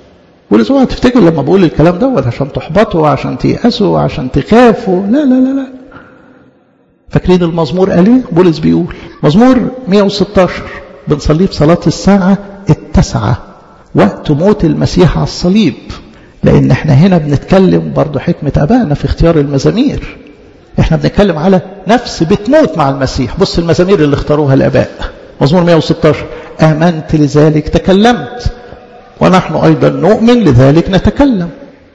بولس اوعى تفتكر لما بقول الكلام دوت عشان تحبطوا عشان تيأسوا عشان تخافوا لا لا لا لا فاكرين المزمور قال ايه بولس بيقول مزمور 116 بنصليه في صلاة الساعة التاسعة وقت موت المسيح على الصليب لأن احنا هنا بنتكلم برضو حكمة أبائنا في اختيار المزامير احنا بنتكلم على نفس بتموت مع المسيح بص المزامير اللي اختاروها الآباء مزمور 116 آمنت لذلك تكلمت ونحن أيضا نؤمن لذلك نتكلم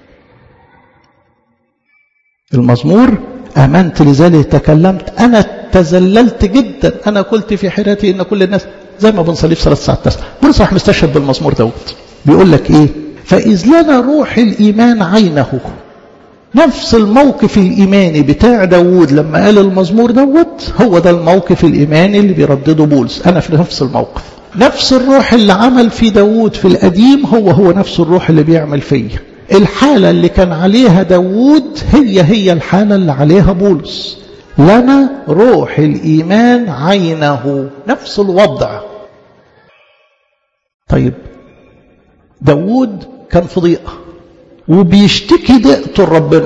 المزمور آمنت لذلك تكلمت أنا تزللت جدا أنا قلت في حيرتي إن كل الناس زي ما بنصلي في صلاة الساعة التاسعة بولس راح مستشهد بالمزمور دوت بيقول لك إيه فإذ لنا روح الإيمان عينه نفس الموقف الإيماني بتاع داوود لما قال المزمور دوت هو ده الموقف الإيماني اللي بيردده بولس أنا في نفس الموقف نفس الروح اللي عمل في داوود في القديم هو هو نفس الروح اللي بيعمل فيا الحالة اللي كان عليها داوود هي هي الحالة اللي عليها بولس لنا روح الإيمان عينه نفس الوضع طيب داوود كان في ضيقة وبيشتكي ضيقته لربنا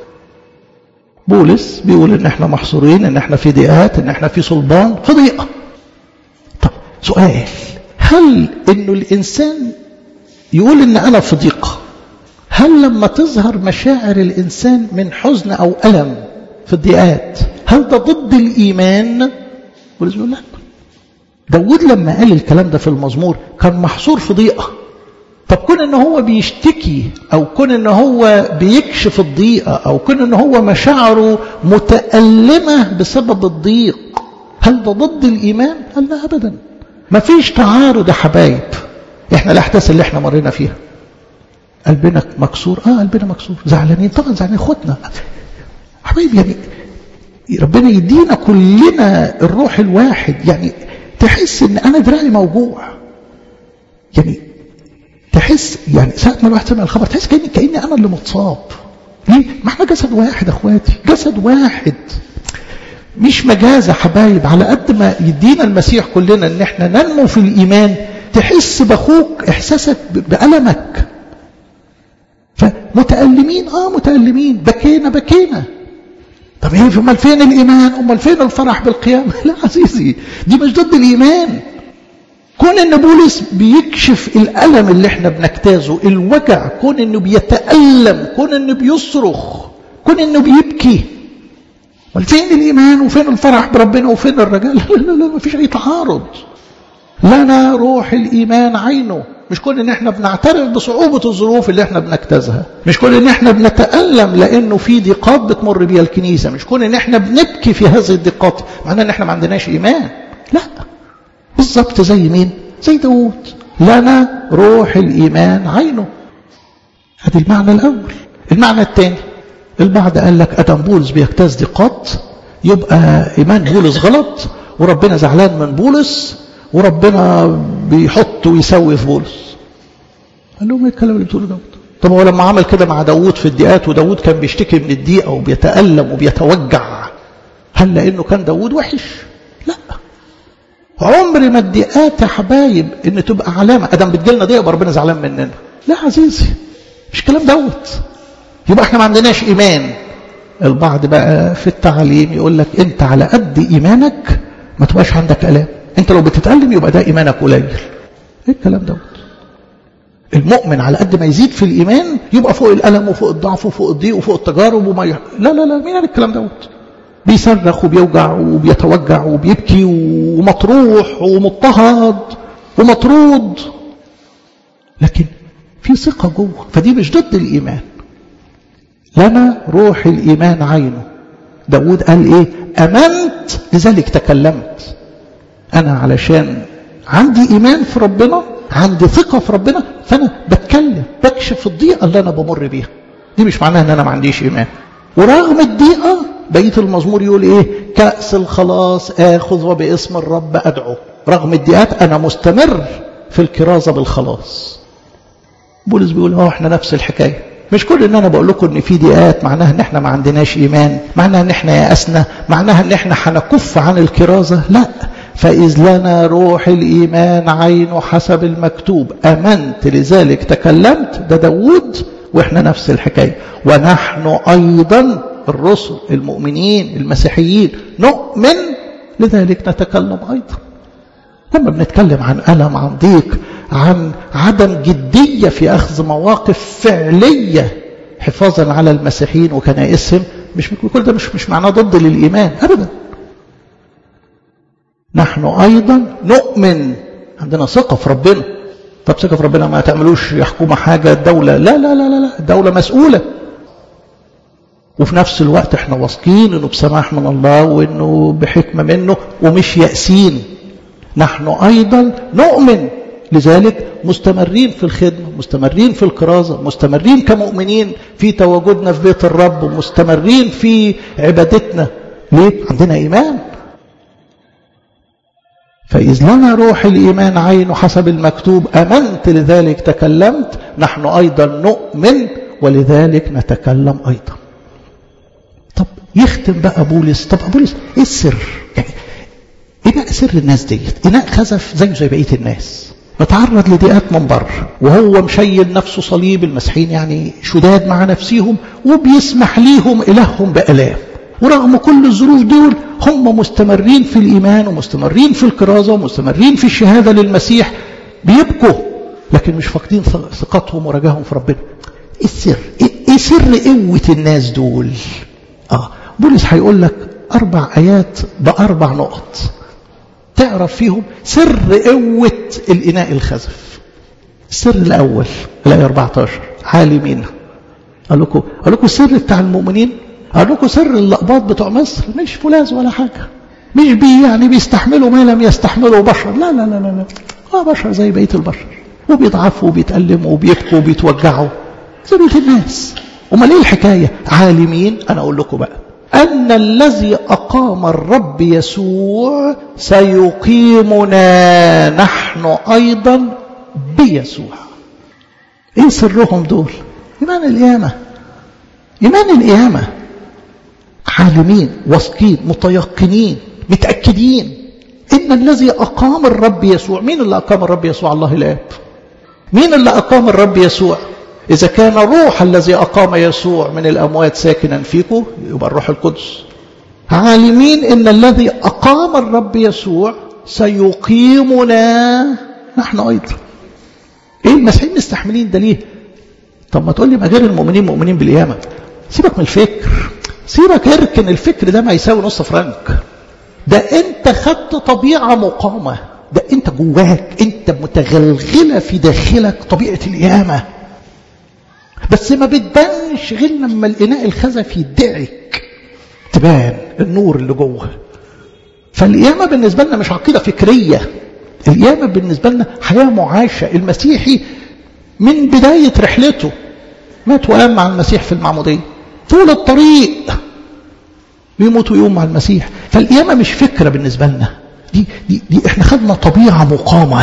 بولس بيقول ان احنا محصورين ان احنا في ضيقات ان احنا في صلبان في ضيقة طب سؤال هل انه الانسان يقول ان انا في ضيقة هل لما تظهر مشاعر الانسان من حزن او الم في الضيقات هل ده ضد الايمان بولس بيقول لا داود لما قال الكلام ده في المزمور كان محصور في ضيقه طب كون ان هو بيشتكي او كون ان هو بيكشف الضيقه او كون ان هو مشاعره متألمة بسبب الضيق هل ده ضد الايمان؟ قال لا ابدا ما فيش تعارض يا حبايب احنا الاحداث اللي احنا مرينا فيها قلبنا مكسور اه قلبنا مكسور زعلانين طبعا زعلانين اخواتنا حبايب يعني ربنا يدينا كلنا الروح الواحد يعني تحس ان انا دراعي موجوع يعني تحس يعني ساعة ما الواحد سمع الخبر تحس كأني كأني أنا اللي متصاب ليه؟ ما احنا جسد واحد أخواتي جسد واحد مش مجازة حبايب على قد ما يدينا المسيح كلنا ان احنا ننمو في الإيمان تحس بأخوك إحساسك بألمك فمتألمين اه متألمين بكينا بكينا طب ايه امال فين الإيمان امال فين الفرح بالقيامة لا عزيزي دي مش ضد الإيمان كون ان بولس بيكشف الالم اللي احنا بنجتازه الوجع كون انه بيتالم كون انه بيصرخ كون انه بيبكي فين الايمان وفين الفرح بربنا وفين الرجاء لا لا لا ما فيش اي تعارض لنا روح الايمان عينه مش كون ان احنا بنعترف بصعوبة الظروف اللي احنا بنجتازها مش كون ان احنا بنتألم لانه في ضيقات بتمر بيها الكنيسة مش كون ان احنا بنبكي في هذه الضيقات معناه ان احنا ما عندناش ايمان لا بالظبط زي مين زي داود لنا روح الإيمان عينه هذا المعنى الأول المعنى الثاني البعض قال لك أدم بولس بيجتاز ضيقات يبقى إيمان بولس غلط وربنا زعلان من بولس وربنا بيحط ويسوي في بولس قال لهم ايه الكلام اللي بتقوله داود طب هو لما عمل كده مع داود في الضيقات وداود كان بيشتكي من الضيقة وبيتألم وبيتوجع هل لأنه كان داود وحش لا عمر ما الضيقات يا حبايب ان تبقى علامه ادم بتجيلنا ضيقه ربنا زعلان مننا لا عزيزي مش كلام دوت يبقى احنا ما عندناش ايمان البعض بقى في التعليم يقول لك انت على قد ايمانك ما تبقاش عندك الام انت لو بتتالم يبقى ده ايمانك قليل ايه الكلام دوت المؤمن على قد ما يزيد في الايمان يبقى فوق الالم وفوق الضعف وفوق الضيق وفوق التجارب وما يح... لا لا لا مين قال الكلام دوت بيصرخ وبيوجع وبيتوجع وبيبكي ومطروح ومضطهد ومطرود لكن في ثقة جوه فدي مش ضد الإيمان لنا روح الإيمان عينه داود قال إيه أمنت لذلك تكلمت أنا علشان عندي إيمان في ربنا عندي ثقة في ربنا فأنا بتكلم بكشف الضيقة اللي أنا بمر بيها دي مش معناها أن أنا ما عنديش إيمان ورغم الضيقة بقية المزمور يقول إيه كأس الخلاص آخذ وباسم الرب أدعو رغم الضيقات أنا مستمر في الكرازة بالخلاص بولس بيقول اه احنا نفس الحكاية مش كل ان انا بقول لكم ان في ضيقات معناها ان احنا ما عندناش ايمان معناها ان احنا يأسنا معناها ان احنا هنكف عن الكرازة لا فإذ لنا روح الإيمان عين حسب المكتوب أمنت لذلك تكلمت ده داود وإحنا نفس الحكاية ونحن أيضا الرسل المؤمنين المسيحيين نؤمن لذلك نتكلم أيضا لما بنتكلم عن ألم عن ضيق عن عدم جدية في أخذ مواقف فعلية حفاظا على المسيحيين وكنائسهم مش كل ده مش مش معناه ضد للإيمان أبدا نحن أيضا نؤمن عندنا ثقة في ربنا طب ثقة في ربنا ما تعملوش يحكم حاجة الدولة لا لا لا لا, لا. الدولة مسؤولة وفي نفس الوقت احنا واثقين انه بسماح من الله وانه بحكمة منه ومش يأسين نحن أيضا نؤمن لذلك مستمرين في الخدمة مستمرين في الكرازة مستمرين كمؤمنين في تواجدنا في بيت الرب ومستمرين في عبادتنا ليه؟ عندنا إيمان فإذ لنا روح الإيمان عين حسب المكتوب أمنت لذلك تكلمت نحن أيضا نؤمن ولذلك نتكلم أيضا طب يختم بقى بولس طب بولس إيه السر يعني إيه بقى سر الناس ديت إناء خزف زيه زي بقية الناس بتعرض لضيقات من بره وهو مشيل نفسه صليب المسيحيين يعني شداد مع نفسهم وبيسمح ليهم إلههم بألام ورغم كل الظروف دول هم مستمرين في الإيمان ومستمرين في الكرازة ومستمرين في الشهادة للمسيح بيبكوا لكن مش فاقدين ثقتهم ورجاهم في ربنا ايه السر ايه سر قوة الناس دول اه بولس هيقول لك اربع ايات باربع نقط تعرف فيهم سر قوة الإناء الخزف السر الأول الآية 14 عالمين قال لكم قال لكم السر بتاع المؤمنين قال لكم سر اللقباط بتوع مصر مش فولاذ ولا حاجة مش بي يعني بيستحملوا ما لم يستحمله بشر لا لا لا لا لا اه بشر زي بقية البشر وبيضعفوا وبيتألموا وبيبكوا وبيتوجعوا زي بقية الناس امال ايه الحكاية عالمين انا اقول لكم بقى أن الذي أقام الرب يسوع سيقيمنا نحن أيضا بيسوع إيه سرهم دول إيمان القيامة إيمان القيامة عالمين واثقين متيقنين متأكدين إن الذي أقام الرب يسوع مين اللي أقام الرب يسوع الله الآب مين اللي أقام الرب يسوع إذا كان روح الذي أقام يسوع من الأموات ساكنا فيكم يبقى الروح القدس عالمين إن الذي أقام الرب يسوع سيقيمنا نحن أيضا إيه المسيحيين مستحملين ده ليه طب ما تقول لي ما غير المؤمنين مؤمنين بالقيامة سيبك من الفكر سيبك اركن الفكر ده ما يساوي نص فرنك ده انت خدت طبيعة مقامة ده انت جواك انت متغلغلة في داخلك طبيعة القيامة بس ما بتبانش غير لما الإناء الخزف يدعك تبان النور اللي جوه فالقيامة بالنسبة لنا مش عقيدة فكرية القيامة بالنسبة لنا حياة معاشة المسيحي من بداية رحلته مات وقام مع المسيح في المعمودية طول الطريق بيموت ويقوم مع المسيح فالقيامة مش فكرة بالنسبة لنا دي, دي, دي احنا خدنا طبيعة مقامة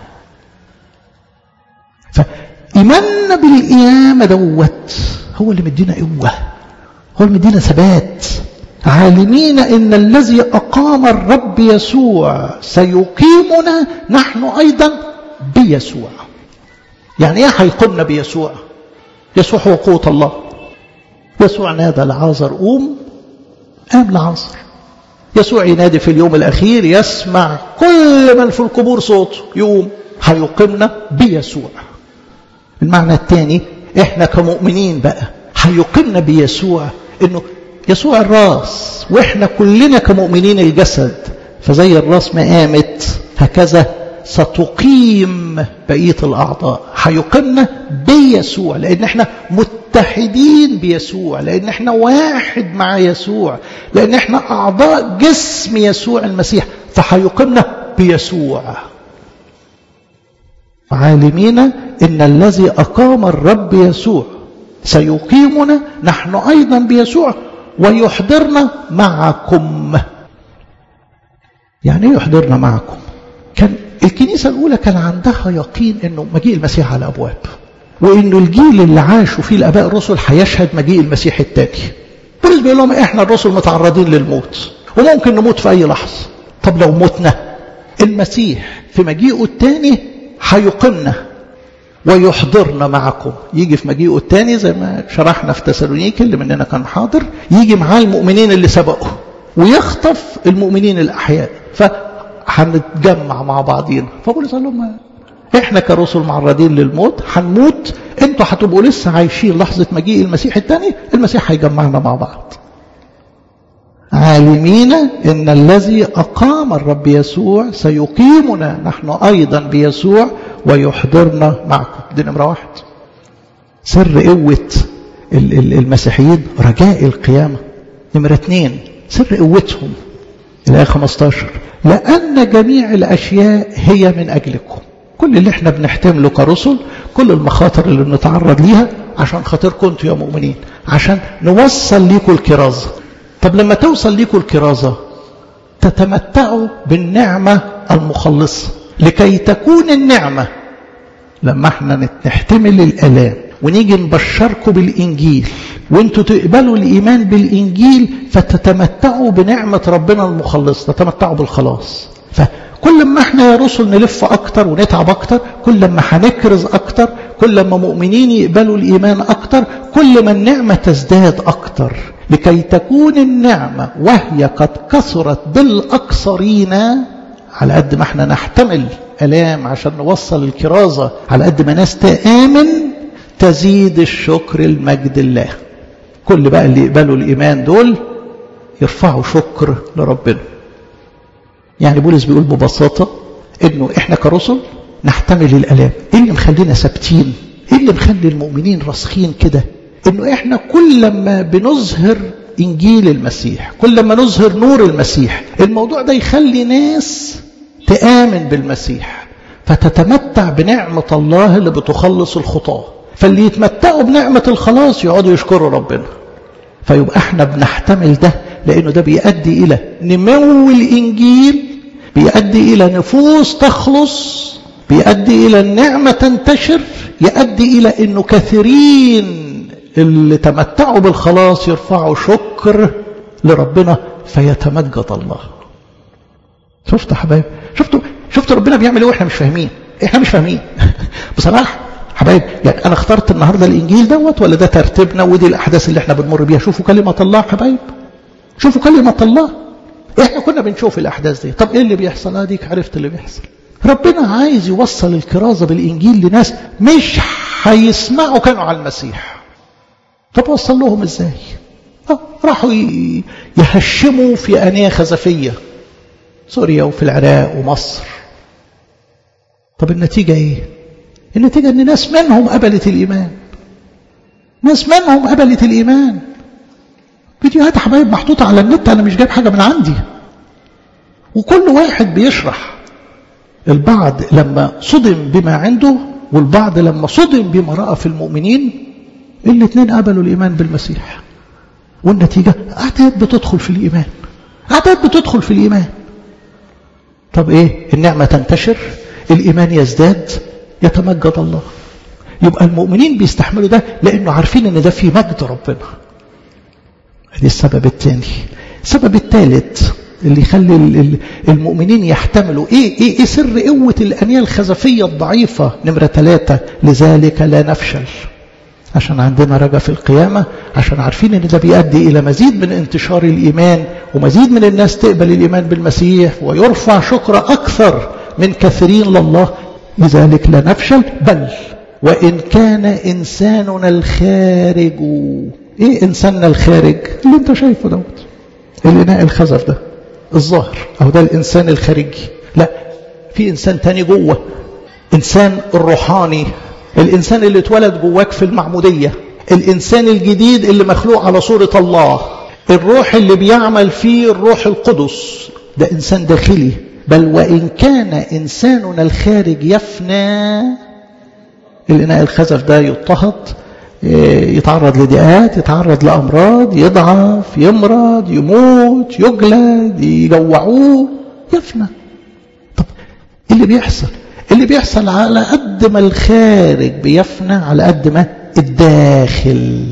فإيماننا بالقيامة دوت هو اللي مدينا قوة هو اللي مدينا ثبات عالمين ان الذي اقام الرب يسوع سيقيمنا نحن ايضا بيسوع يعني ايه هيقومنا بيسوع يسوع هو قوه الله يسوع نادى لعازر قوم قام لعازر يسوع ينادي في اليوم الاخير يسمع كل من في القبور صوته يقوم هيقيمنا بيسوع المعنى الثاني احنا كمؤمنين بقى هيقيمنا بيسوع انه يسوع الراس واحنا كلنا كمؤمنين الجسد فزي الراس ما قامت هكذا ستقيم بقية الأعضاء هيقيمنا بيسوع لأن احنا متحدين بيسوع لأن احنا واحد مع يسوع لأن احنا أعضاء جسم يسوع المسيح فهيقيمنا بيسوع عالمين إن الذي أقام الرب يسوع سيقيمنا نحن أيضا بيسوع ويحضرنا معكم يعني ايه يحضرنا معكم كان الكنيسة الأولى كان عندها يقين أنه مجيء المسيح على أبواب وأنه الجيل اللي عاشوا فيه الآباء الرسل هيشهد مجيء المسيح التاني بولس بيقول لهم إحنا الرسل متعرضين للموت وممكن نموت في أي لحظة طب لو متنا المسيح في مجيئه الثاني هيقمنا ويحضرنا معكم يجي في مجيئه الثاني زي ما شرحنا في تسالونيكي اللي مننا كان حاضر يجي معاه المؤمنين اللي سبقوا ويخطف المؤمنين الأحياء فهنتجمع مع بعضينا فبولس قال لهم احنا كرسل معرضين للموت هنموت انتوا هتبقوا لسه عايشين لحظة مجيء المسيح الثاني المسيح هيجمعنا مع بعض عالمين ان الذي اقام الرب يسوع سيقيمنا نحن ايضا بيسوع ويحضرنا معكم دي نمره واحد سر قوه المسيحيين رجاء القيامه نمره اثنين سر قوتهم الايه 15 لان جميع الاشياء هي من اجلكم كل اللي احنا بنحتمله كرسل كل المخاطر اللي بنتعرض ليها عشان خاطركم انتوا يا مؤمنين عشان نوصل ليكم الكرازه طب لما توصل ليكم الكرازة تتمتعوا بالنعمة المخلصة لكي تكون النعمة لما احنا نحتمل الآلام ونيجي نبشركم بالإنجيل وانتوا تقبلوا الإيمان بالإنجيل فتتمتعوا بنعمة ربنا المخلصة تتمتعوا بالخلاص فكل ما احنا يا رسل نلف أكتر ونتعب أكتر كل ما هنكرز أكتر كل ما مؤمنين يقبلوا الإيمان أكتر كل ما النعمة تزداد أكتر لكي تكون النعمة وهي قد كثرت بالأكثرين على قد ما احنا نحتمل ألام عشان نوصل الكرازة على قد ما ناس تآمن تزيد الشكر المجد الله كل بقى اللي يقبلوا الإيمان دول يرفعوا شكر لربنا يعني بولس بيقول ببساطة انه احنا كرسل نحتمل الألام ايه اللي مخلينا ثابتين ايه اللي مخلي المؤمنين راسخين كده انه احنا كل ما بنظهر انجيل المسيح كل ما نظهر نور المسيح الموضوع ده يخلي ناس تآمن بالمسيح فتتمتع بنعمة الله اللي بتخلص الخطاة فاللي يتمتعوا بنعمة الخلاص يقعدوا يشكروا ربنا فيبقى احنا بنحتمل ده لانه ده بيؤدي الى نمو الانجيل بيؤدي الى نفوس تخلص بيؤدي الى النعمة تنتشر يؤدي الى انه كثيرين اللي تمتعوا بالخلاص يرفعوا شكر لربنا فيتمجد الله شفتوا حبايب شفتوا شفتوا ربنا بيعمل ايه واحنا مش فاهمين احنا مش فاهمين بصراحه حبايب يعني انا اخترت النهارده الانجيل دوت ولا ده ترتيبنا ودي الاحداث اللي احنا بنمر بيها شوفوا كلمه الله حبايب شوفوا كلمه الله احنا كنا بنشوف الاحداث دي طب ايه اللي بيحصل اديك عرفت اللي بيحصل ربنا عايز يوصل الكرازه بالانجيل لناس مش هيسمعوا كانوا على المسيح طب وصل لهم ازاي راحوا يهشموا في انيه خزفيه سوريا وفي العراق ومصر طب النتيجه ايه النتيجه ان ناس منهم قبلت الايمان ناس منهم قبلت الايمان فيديوهات حبايب محطوطه على النت انا مش جايب حاجه من عندي وكل واحد بيشرح البعض لما صدم بما عنده والبعض لما صدم بما راى في المؤمنين الاثنين قبلوا الإيمان بالمسيح والنتيجة أعداد بتدخل في الإيمان أعداد بتدخل في الإيمان طب إيه النعمة تنتشر الإيمان يزداد يتمجد الله يبقى المؤمنين بيستحملوا ده لأنه عارفين أن ده في مجد ربنا دي السبب الثاني السبب الثالث اللي يخلي المؤمنين يحتملوا ايه ايه ايه سر قوه الانيه الخزفيه الضعيفه نمره ثلاثه لذلك لا نفشل عشان عندنا رجا في القيامة عشان عارفين ان ده بيؤدي الى مزيد من انتشار الايمان ومزيد من الناس تقبل الايمان بالمسيح ويرفع شكر اكثر من كثيرين لله لذلك لا نفشل بل وان كان انساننا الخارج ايه انساننا الخارج اللي انت شايفه دوت الاناء الخزف ده الظاهر او ده الانسان الخارجي لا في انسان تاني جوه انسان الروحاني الإنسان اللي اتولد جواك في المعمودية الإنسان الجديد اللي مخلوق على صورة الله الروح اللي بيعمل فيه الروح القدس ده إنسان داخلي بل وإن كان إنساننا الخارج يفنى الإناء الخزف ده يضطهد يتعرض لضيقات يتعرض لأمراض يضعف يمرض يموت يجلد يجوعوه يفنى طب ايه اللي بيحصل اللي بيحصل على قد ما الخارج بيفنى على قد ما الداخل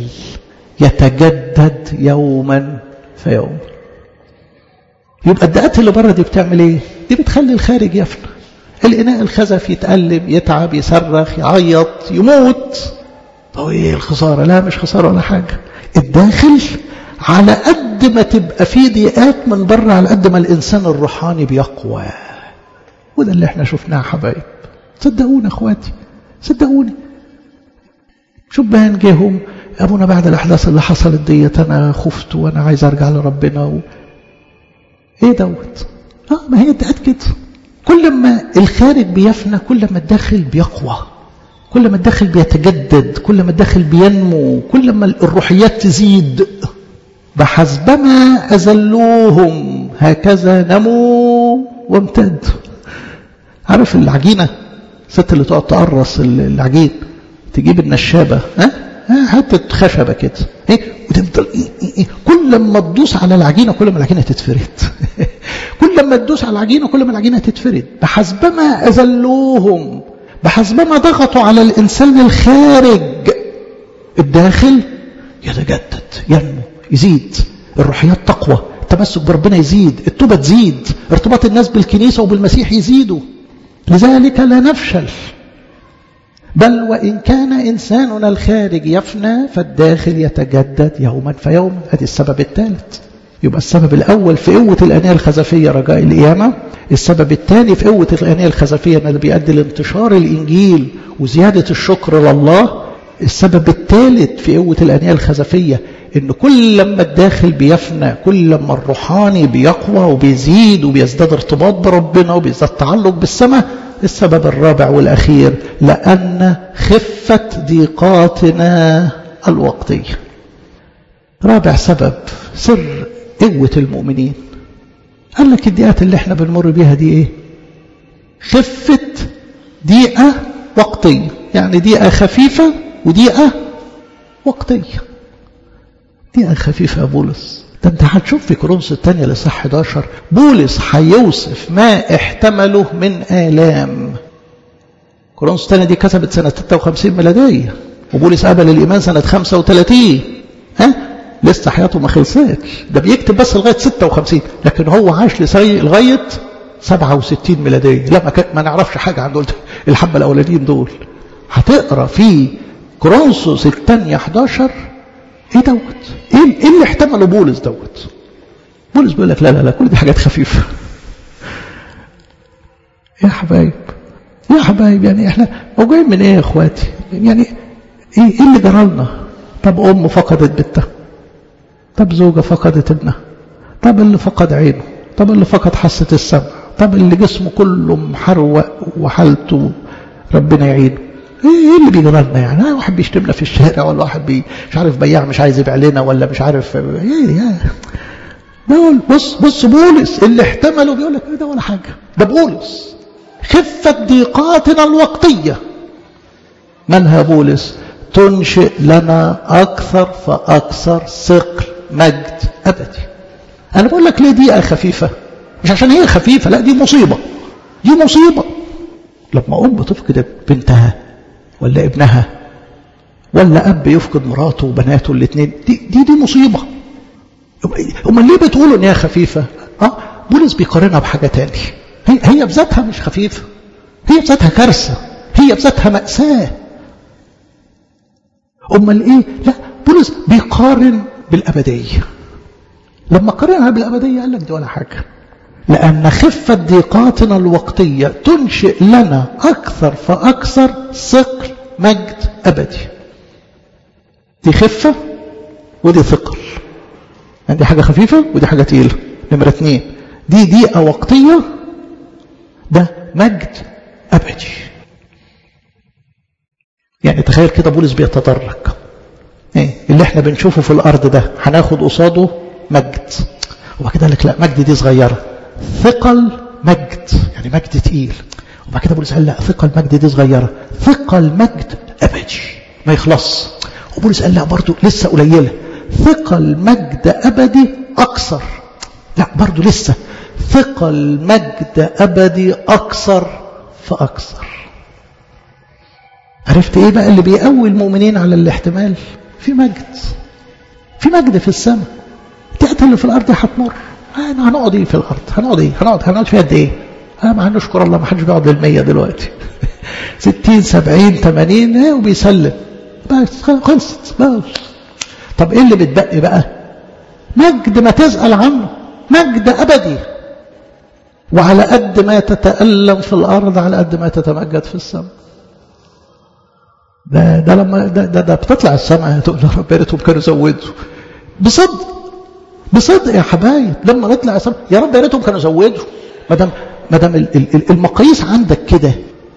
يتجدد يوما فيوم يبقى الدقات اللي بره دي بتعمل ايه دي بتخلي الخارج يفنى الإناء الخزف يتألم يتعب يصرخ يعيط يموت طب ايه الخسارة لا مش خسارة ولا حاجة الداخل على قد ما تبقى فيه ضيقات من بره على قد ما الإنسان الروحاني بيقوى وده اللي احنا شفناه حبايب صدقوني اخواتي صدقوني شبان جيهم ابونا بعد الاحداث اللي حصلت ديت انا خفت وانا عايز ارجع لربنا و... ايه دوت اه ما هي ادعت كده كل ما الخارج بيفنى كل ما الداخل بيقوى كل ما الداخل بيتجدد كل ما الداخل بينمو كل ما الروحيات تزيد بحسبما أزلوهم هكذا نموا وامتدوا عارف العجينة الست اللي تقعد تقرص العجين تجيب النشابة ها حتة خشبة كده ايه وتفضل إيه إيه إيه كل ما تدوس على العجينة كل ما العجينة تتفرد كل ما تدوس على العجينة كل ما العجينة تتفرد بحسبما أذلوهم بحسبما ضغطوا على الإنسان الخارج الداخل يتجدد ينمو يزيد الروحيات تقوى التمسك بربنا يزيد التوبة تزيد ارتباط الناس بالكنيسة وبالمسيح يزيدوا لذلك لا نفشل بل وإن كان إنساننا الخارج يفنى فالداخل يتجدد يوما فيوما هذا السبب الثالث يبقى السبب الأول في قوة الأنية الخزفية رجاء القيامة السبب الثاني في قوة الأنية الخزفية أن بيؤدي لانتشار الإنجيل وزيادة الشكر لله السبب الثالث في قوة الأنية الخزفية إن كل لما الداخل بيفنى كل لما الروحاني بيقوى وبيزيد وبيزداد ارتباط بربنا وبيزداد تعلق بالسماء السبب الرابع والأخير لأن خفة ضيقاتنا الوقتية رابع سبب سر قوة المؤمنين قال لك الضيقات اللي احنا بنمر بيها دي ايه خفة ضيقة وقتية يعني ضيقة خفيفة وضيقة وقتية ضيقة خفيفة يا بولس ده انت هتشوف في كورنثوس الثانية لصح 11 بولس هيوصف ما احتمله من آلام كورنثوس الثانية دي كتبت سنة 56 ميلادية وبولس قبل الإيمان سنة 35 ها لسه حياته ما خلصتش ده بيكتب بس لغاية 56 لكن هو عاش لسي لغاية 67 ميلادية لا ما, ما نعرفش حاجة عن دول الحبة الأولانيين دول هتقرا في كورنثوس الثانية 11 ايه دوت ايه, إيه اللي احتمله بولس دوت بولس بيقول لك لا لا لا كل دي حاجات خفيفة يا حبايب يا حبايب يعني احنا موجودين من ايه يا اخواتي يعني ايه, إيه اللي جرالنا طب ام فقدت بنتها طب زوجة فقدت ابنها طب اللي فقد عينه طب اللي فقد حاسة السمع طب اللي جسمه كله محروق وحالته ربنا يعينه ايه اللي بيجرى لنا يعني واحد بيشتمنا في الشارع ولا واحد بي مش عارف بياع مش عايز يبيع لنا ولا مش عارف ايه يا بقول بص بص بولس اللي احتمله بيقول لك ايه ده ولا حاجه ده بولس خفة ضيقاتنا الوقتية منها بولس تنشئ لنا أكثر فأكثر ثقل مجد أبدي أنا بقول لك ليه دقيقة خفيفة مش عشان هي خفيفة لا دي مصيبة دي مصيبة لما أم تفقد بنتها ولا ابنها ولا أب يفقد مراته وبناته الاثنين دي, دي دي مصيبة امال ليه بتقولوا ان هي خفيفة اه بولس بيقارنها بحاجة تاني هي, هي بذاتها مش خفيفة هي بذاتها كارثة هي بذاتها مأساة امال ايه لا بولس بيقارن بالأبدية لما قارنها بالأبدية قال لك دي ولا حاجة لأن خفة ضيقاتنا الوقتية تنشئ لنا أكثر فأكثر ثقل مجد أبدي دي خفة ودي ثقل يعني دي حاجة خفيفة ودي حاجة تقيلة نمرة اثنين دي دقيقة وقتية ده مجد أبدي يعني تخيل كده بولس بيتدرج ايه اللي احنا بنشوفه في الأرض ده هناخد قصاده مجد وبعد كده لك لا مجد دي صغيرة ثقل مجد يعني مجد تقيل وبعد كده بولس قال لا ثقل مجد دي صغيرة ثقل مجد أبدي ما يخلص وبولس قال لا برضو لسه قليلة ثقل مجد أبدي أكثر لا برضو لسه ثقل مجد أبدي أكثر فأكثر عرفت ايه بقى اللي بيقوي المؤمنين على الاحتمال في مجد في مجد في السماء التأتي اللي في الأرض هتمر هنقعد ايه في الأرض هنقعد ايه هنقعد هنقعد فيها قد ايه اه مع نشكر الله ما حدش بيقعد للمية دلوقتي ستين سبعين ثمانين اه وبيسلم بس خلصت بس طب ايه اللي بتبقي بقى مجد ما تسأل عنه مجد أبدي وعلى قد ما تتألم في الأرض على قد ما تتمجد في السماء ده ده لما ده ده, ده بتطلع السماء تقول يا رب يا ريتهم كانوا زودوا بصدق بصدق يا حبايب لما نطلع السماء يا رب يا ريتهم كانوا زودوا ما دام ما دام المقاييس عندك كده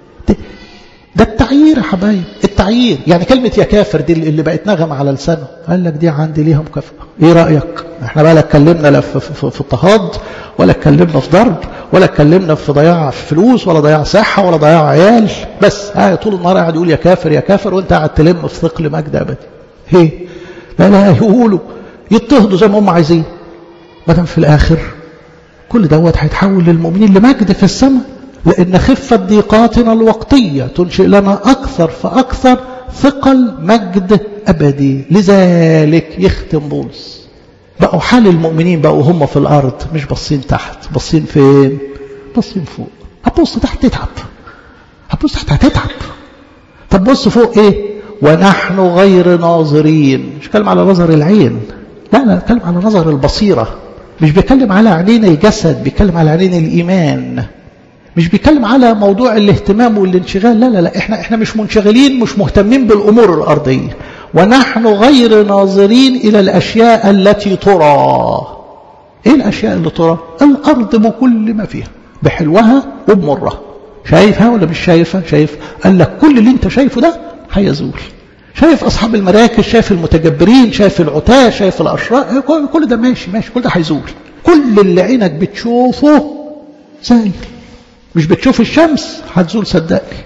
ده التعيير يا حبايب التعيير يعني كلمة يا كافر دي اللي بقت نغمة على لسانه قال لك دي عندي ليها مكافأة ايه رأيك احنا بقى لا اتكلمنا لا في, في, في اضطهاد ولا اتكلمنا في ضرب ولا اتكلمنا في ضياع فلوس ولا ضياع صحة ولا ضياع عيال بس ها طول النهار قاعد يقول يا كافر يا كافر وانت قاعد تلم في ثقل مجد ابدي هي لا لا يقولوا يضطهدوا زي ما هم عايزين ما دام في الاخر كل دوت هيتحول للمؤمنين لمجد في السماء لأن خفة ضيقاتنا الوقتية تنشئ لنا أكثر فأكثر ثقل مجد أبدي لذلك يختم بولس بقوا حال المؤمنين بقوا هم في الأرض مش باصين تحت باصين فين باصين فوق هتبص تحت تتعب هتبص تحت هتتعب طب بص فوق ايه ونحن غير ناظرين مش بتكلم على نظر العين لا لا بتكلم على نظر البصيرة مش بيتكلم على عينين الجسد بيتكلم على عينين الإيمان مش بيتكلم على موضوع الاهتمام والانشغال لا لا لا احنا احنا مش منشغلين مش مهتمين بالامور الارضيه ونحن غير ناظرين الى الاشياء التي ترى ايه الاشياء اللي ترى الارض بكل ما فيها بحلوها وبمرها شايفها ولا مش شايفها شايف قال لك كل اللي انت شايفه ده هيزول شايف اصحاب المراكز شايف المتجبرين شايف العتاه شايف الاشرار كل ده ماشي ماشي كل ده هيزول كل اللي عينك بتشوفه زايل مش بتشوف الشمس هتزول صدقني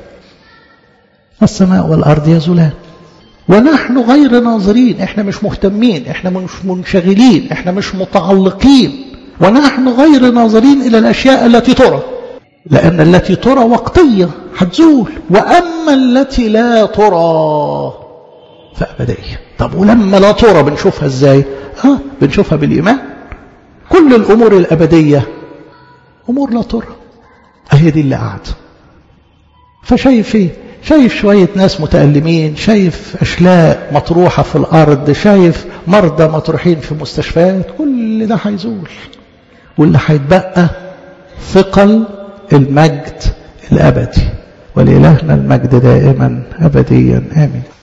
السماء والأرض يزولان ونحن غير ناظرين احنا مش مهتمين احنا مش منشغلين احنا مش متعلقين ونحن غير ناظرين إلى الأشياء التي ترى لأن التي ترى وقتية هتزول وأما التي لا ترى فأبدية طب ولما لا ترى بنشوفها ازاي اه بنشوفها بالإيمان كل الأمور الأبدية أمور لا ترى اهي دي اللي قاعد فشايف ايه شايف شوية ناس متألمين شايف أشلاء مطروحة في الأرض شايف مرضى مطروحين في مستشفيات كل ده هيزول واللي هيتبقى ثقل المجد الأبدي ولإلهنا المجد دائما أبديا آمين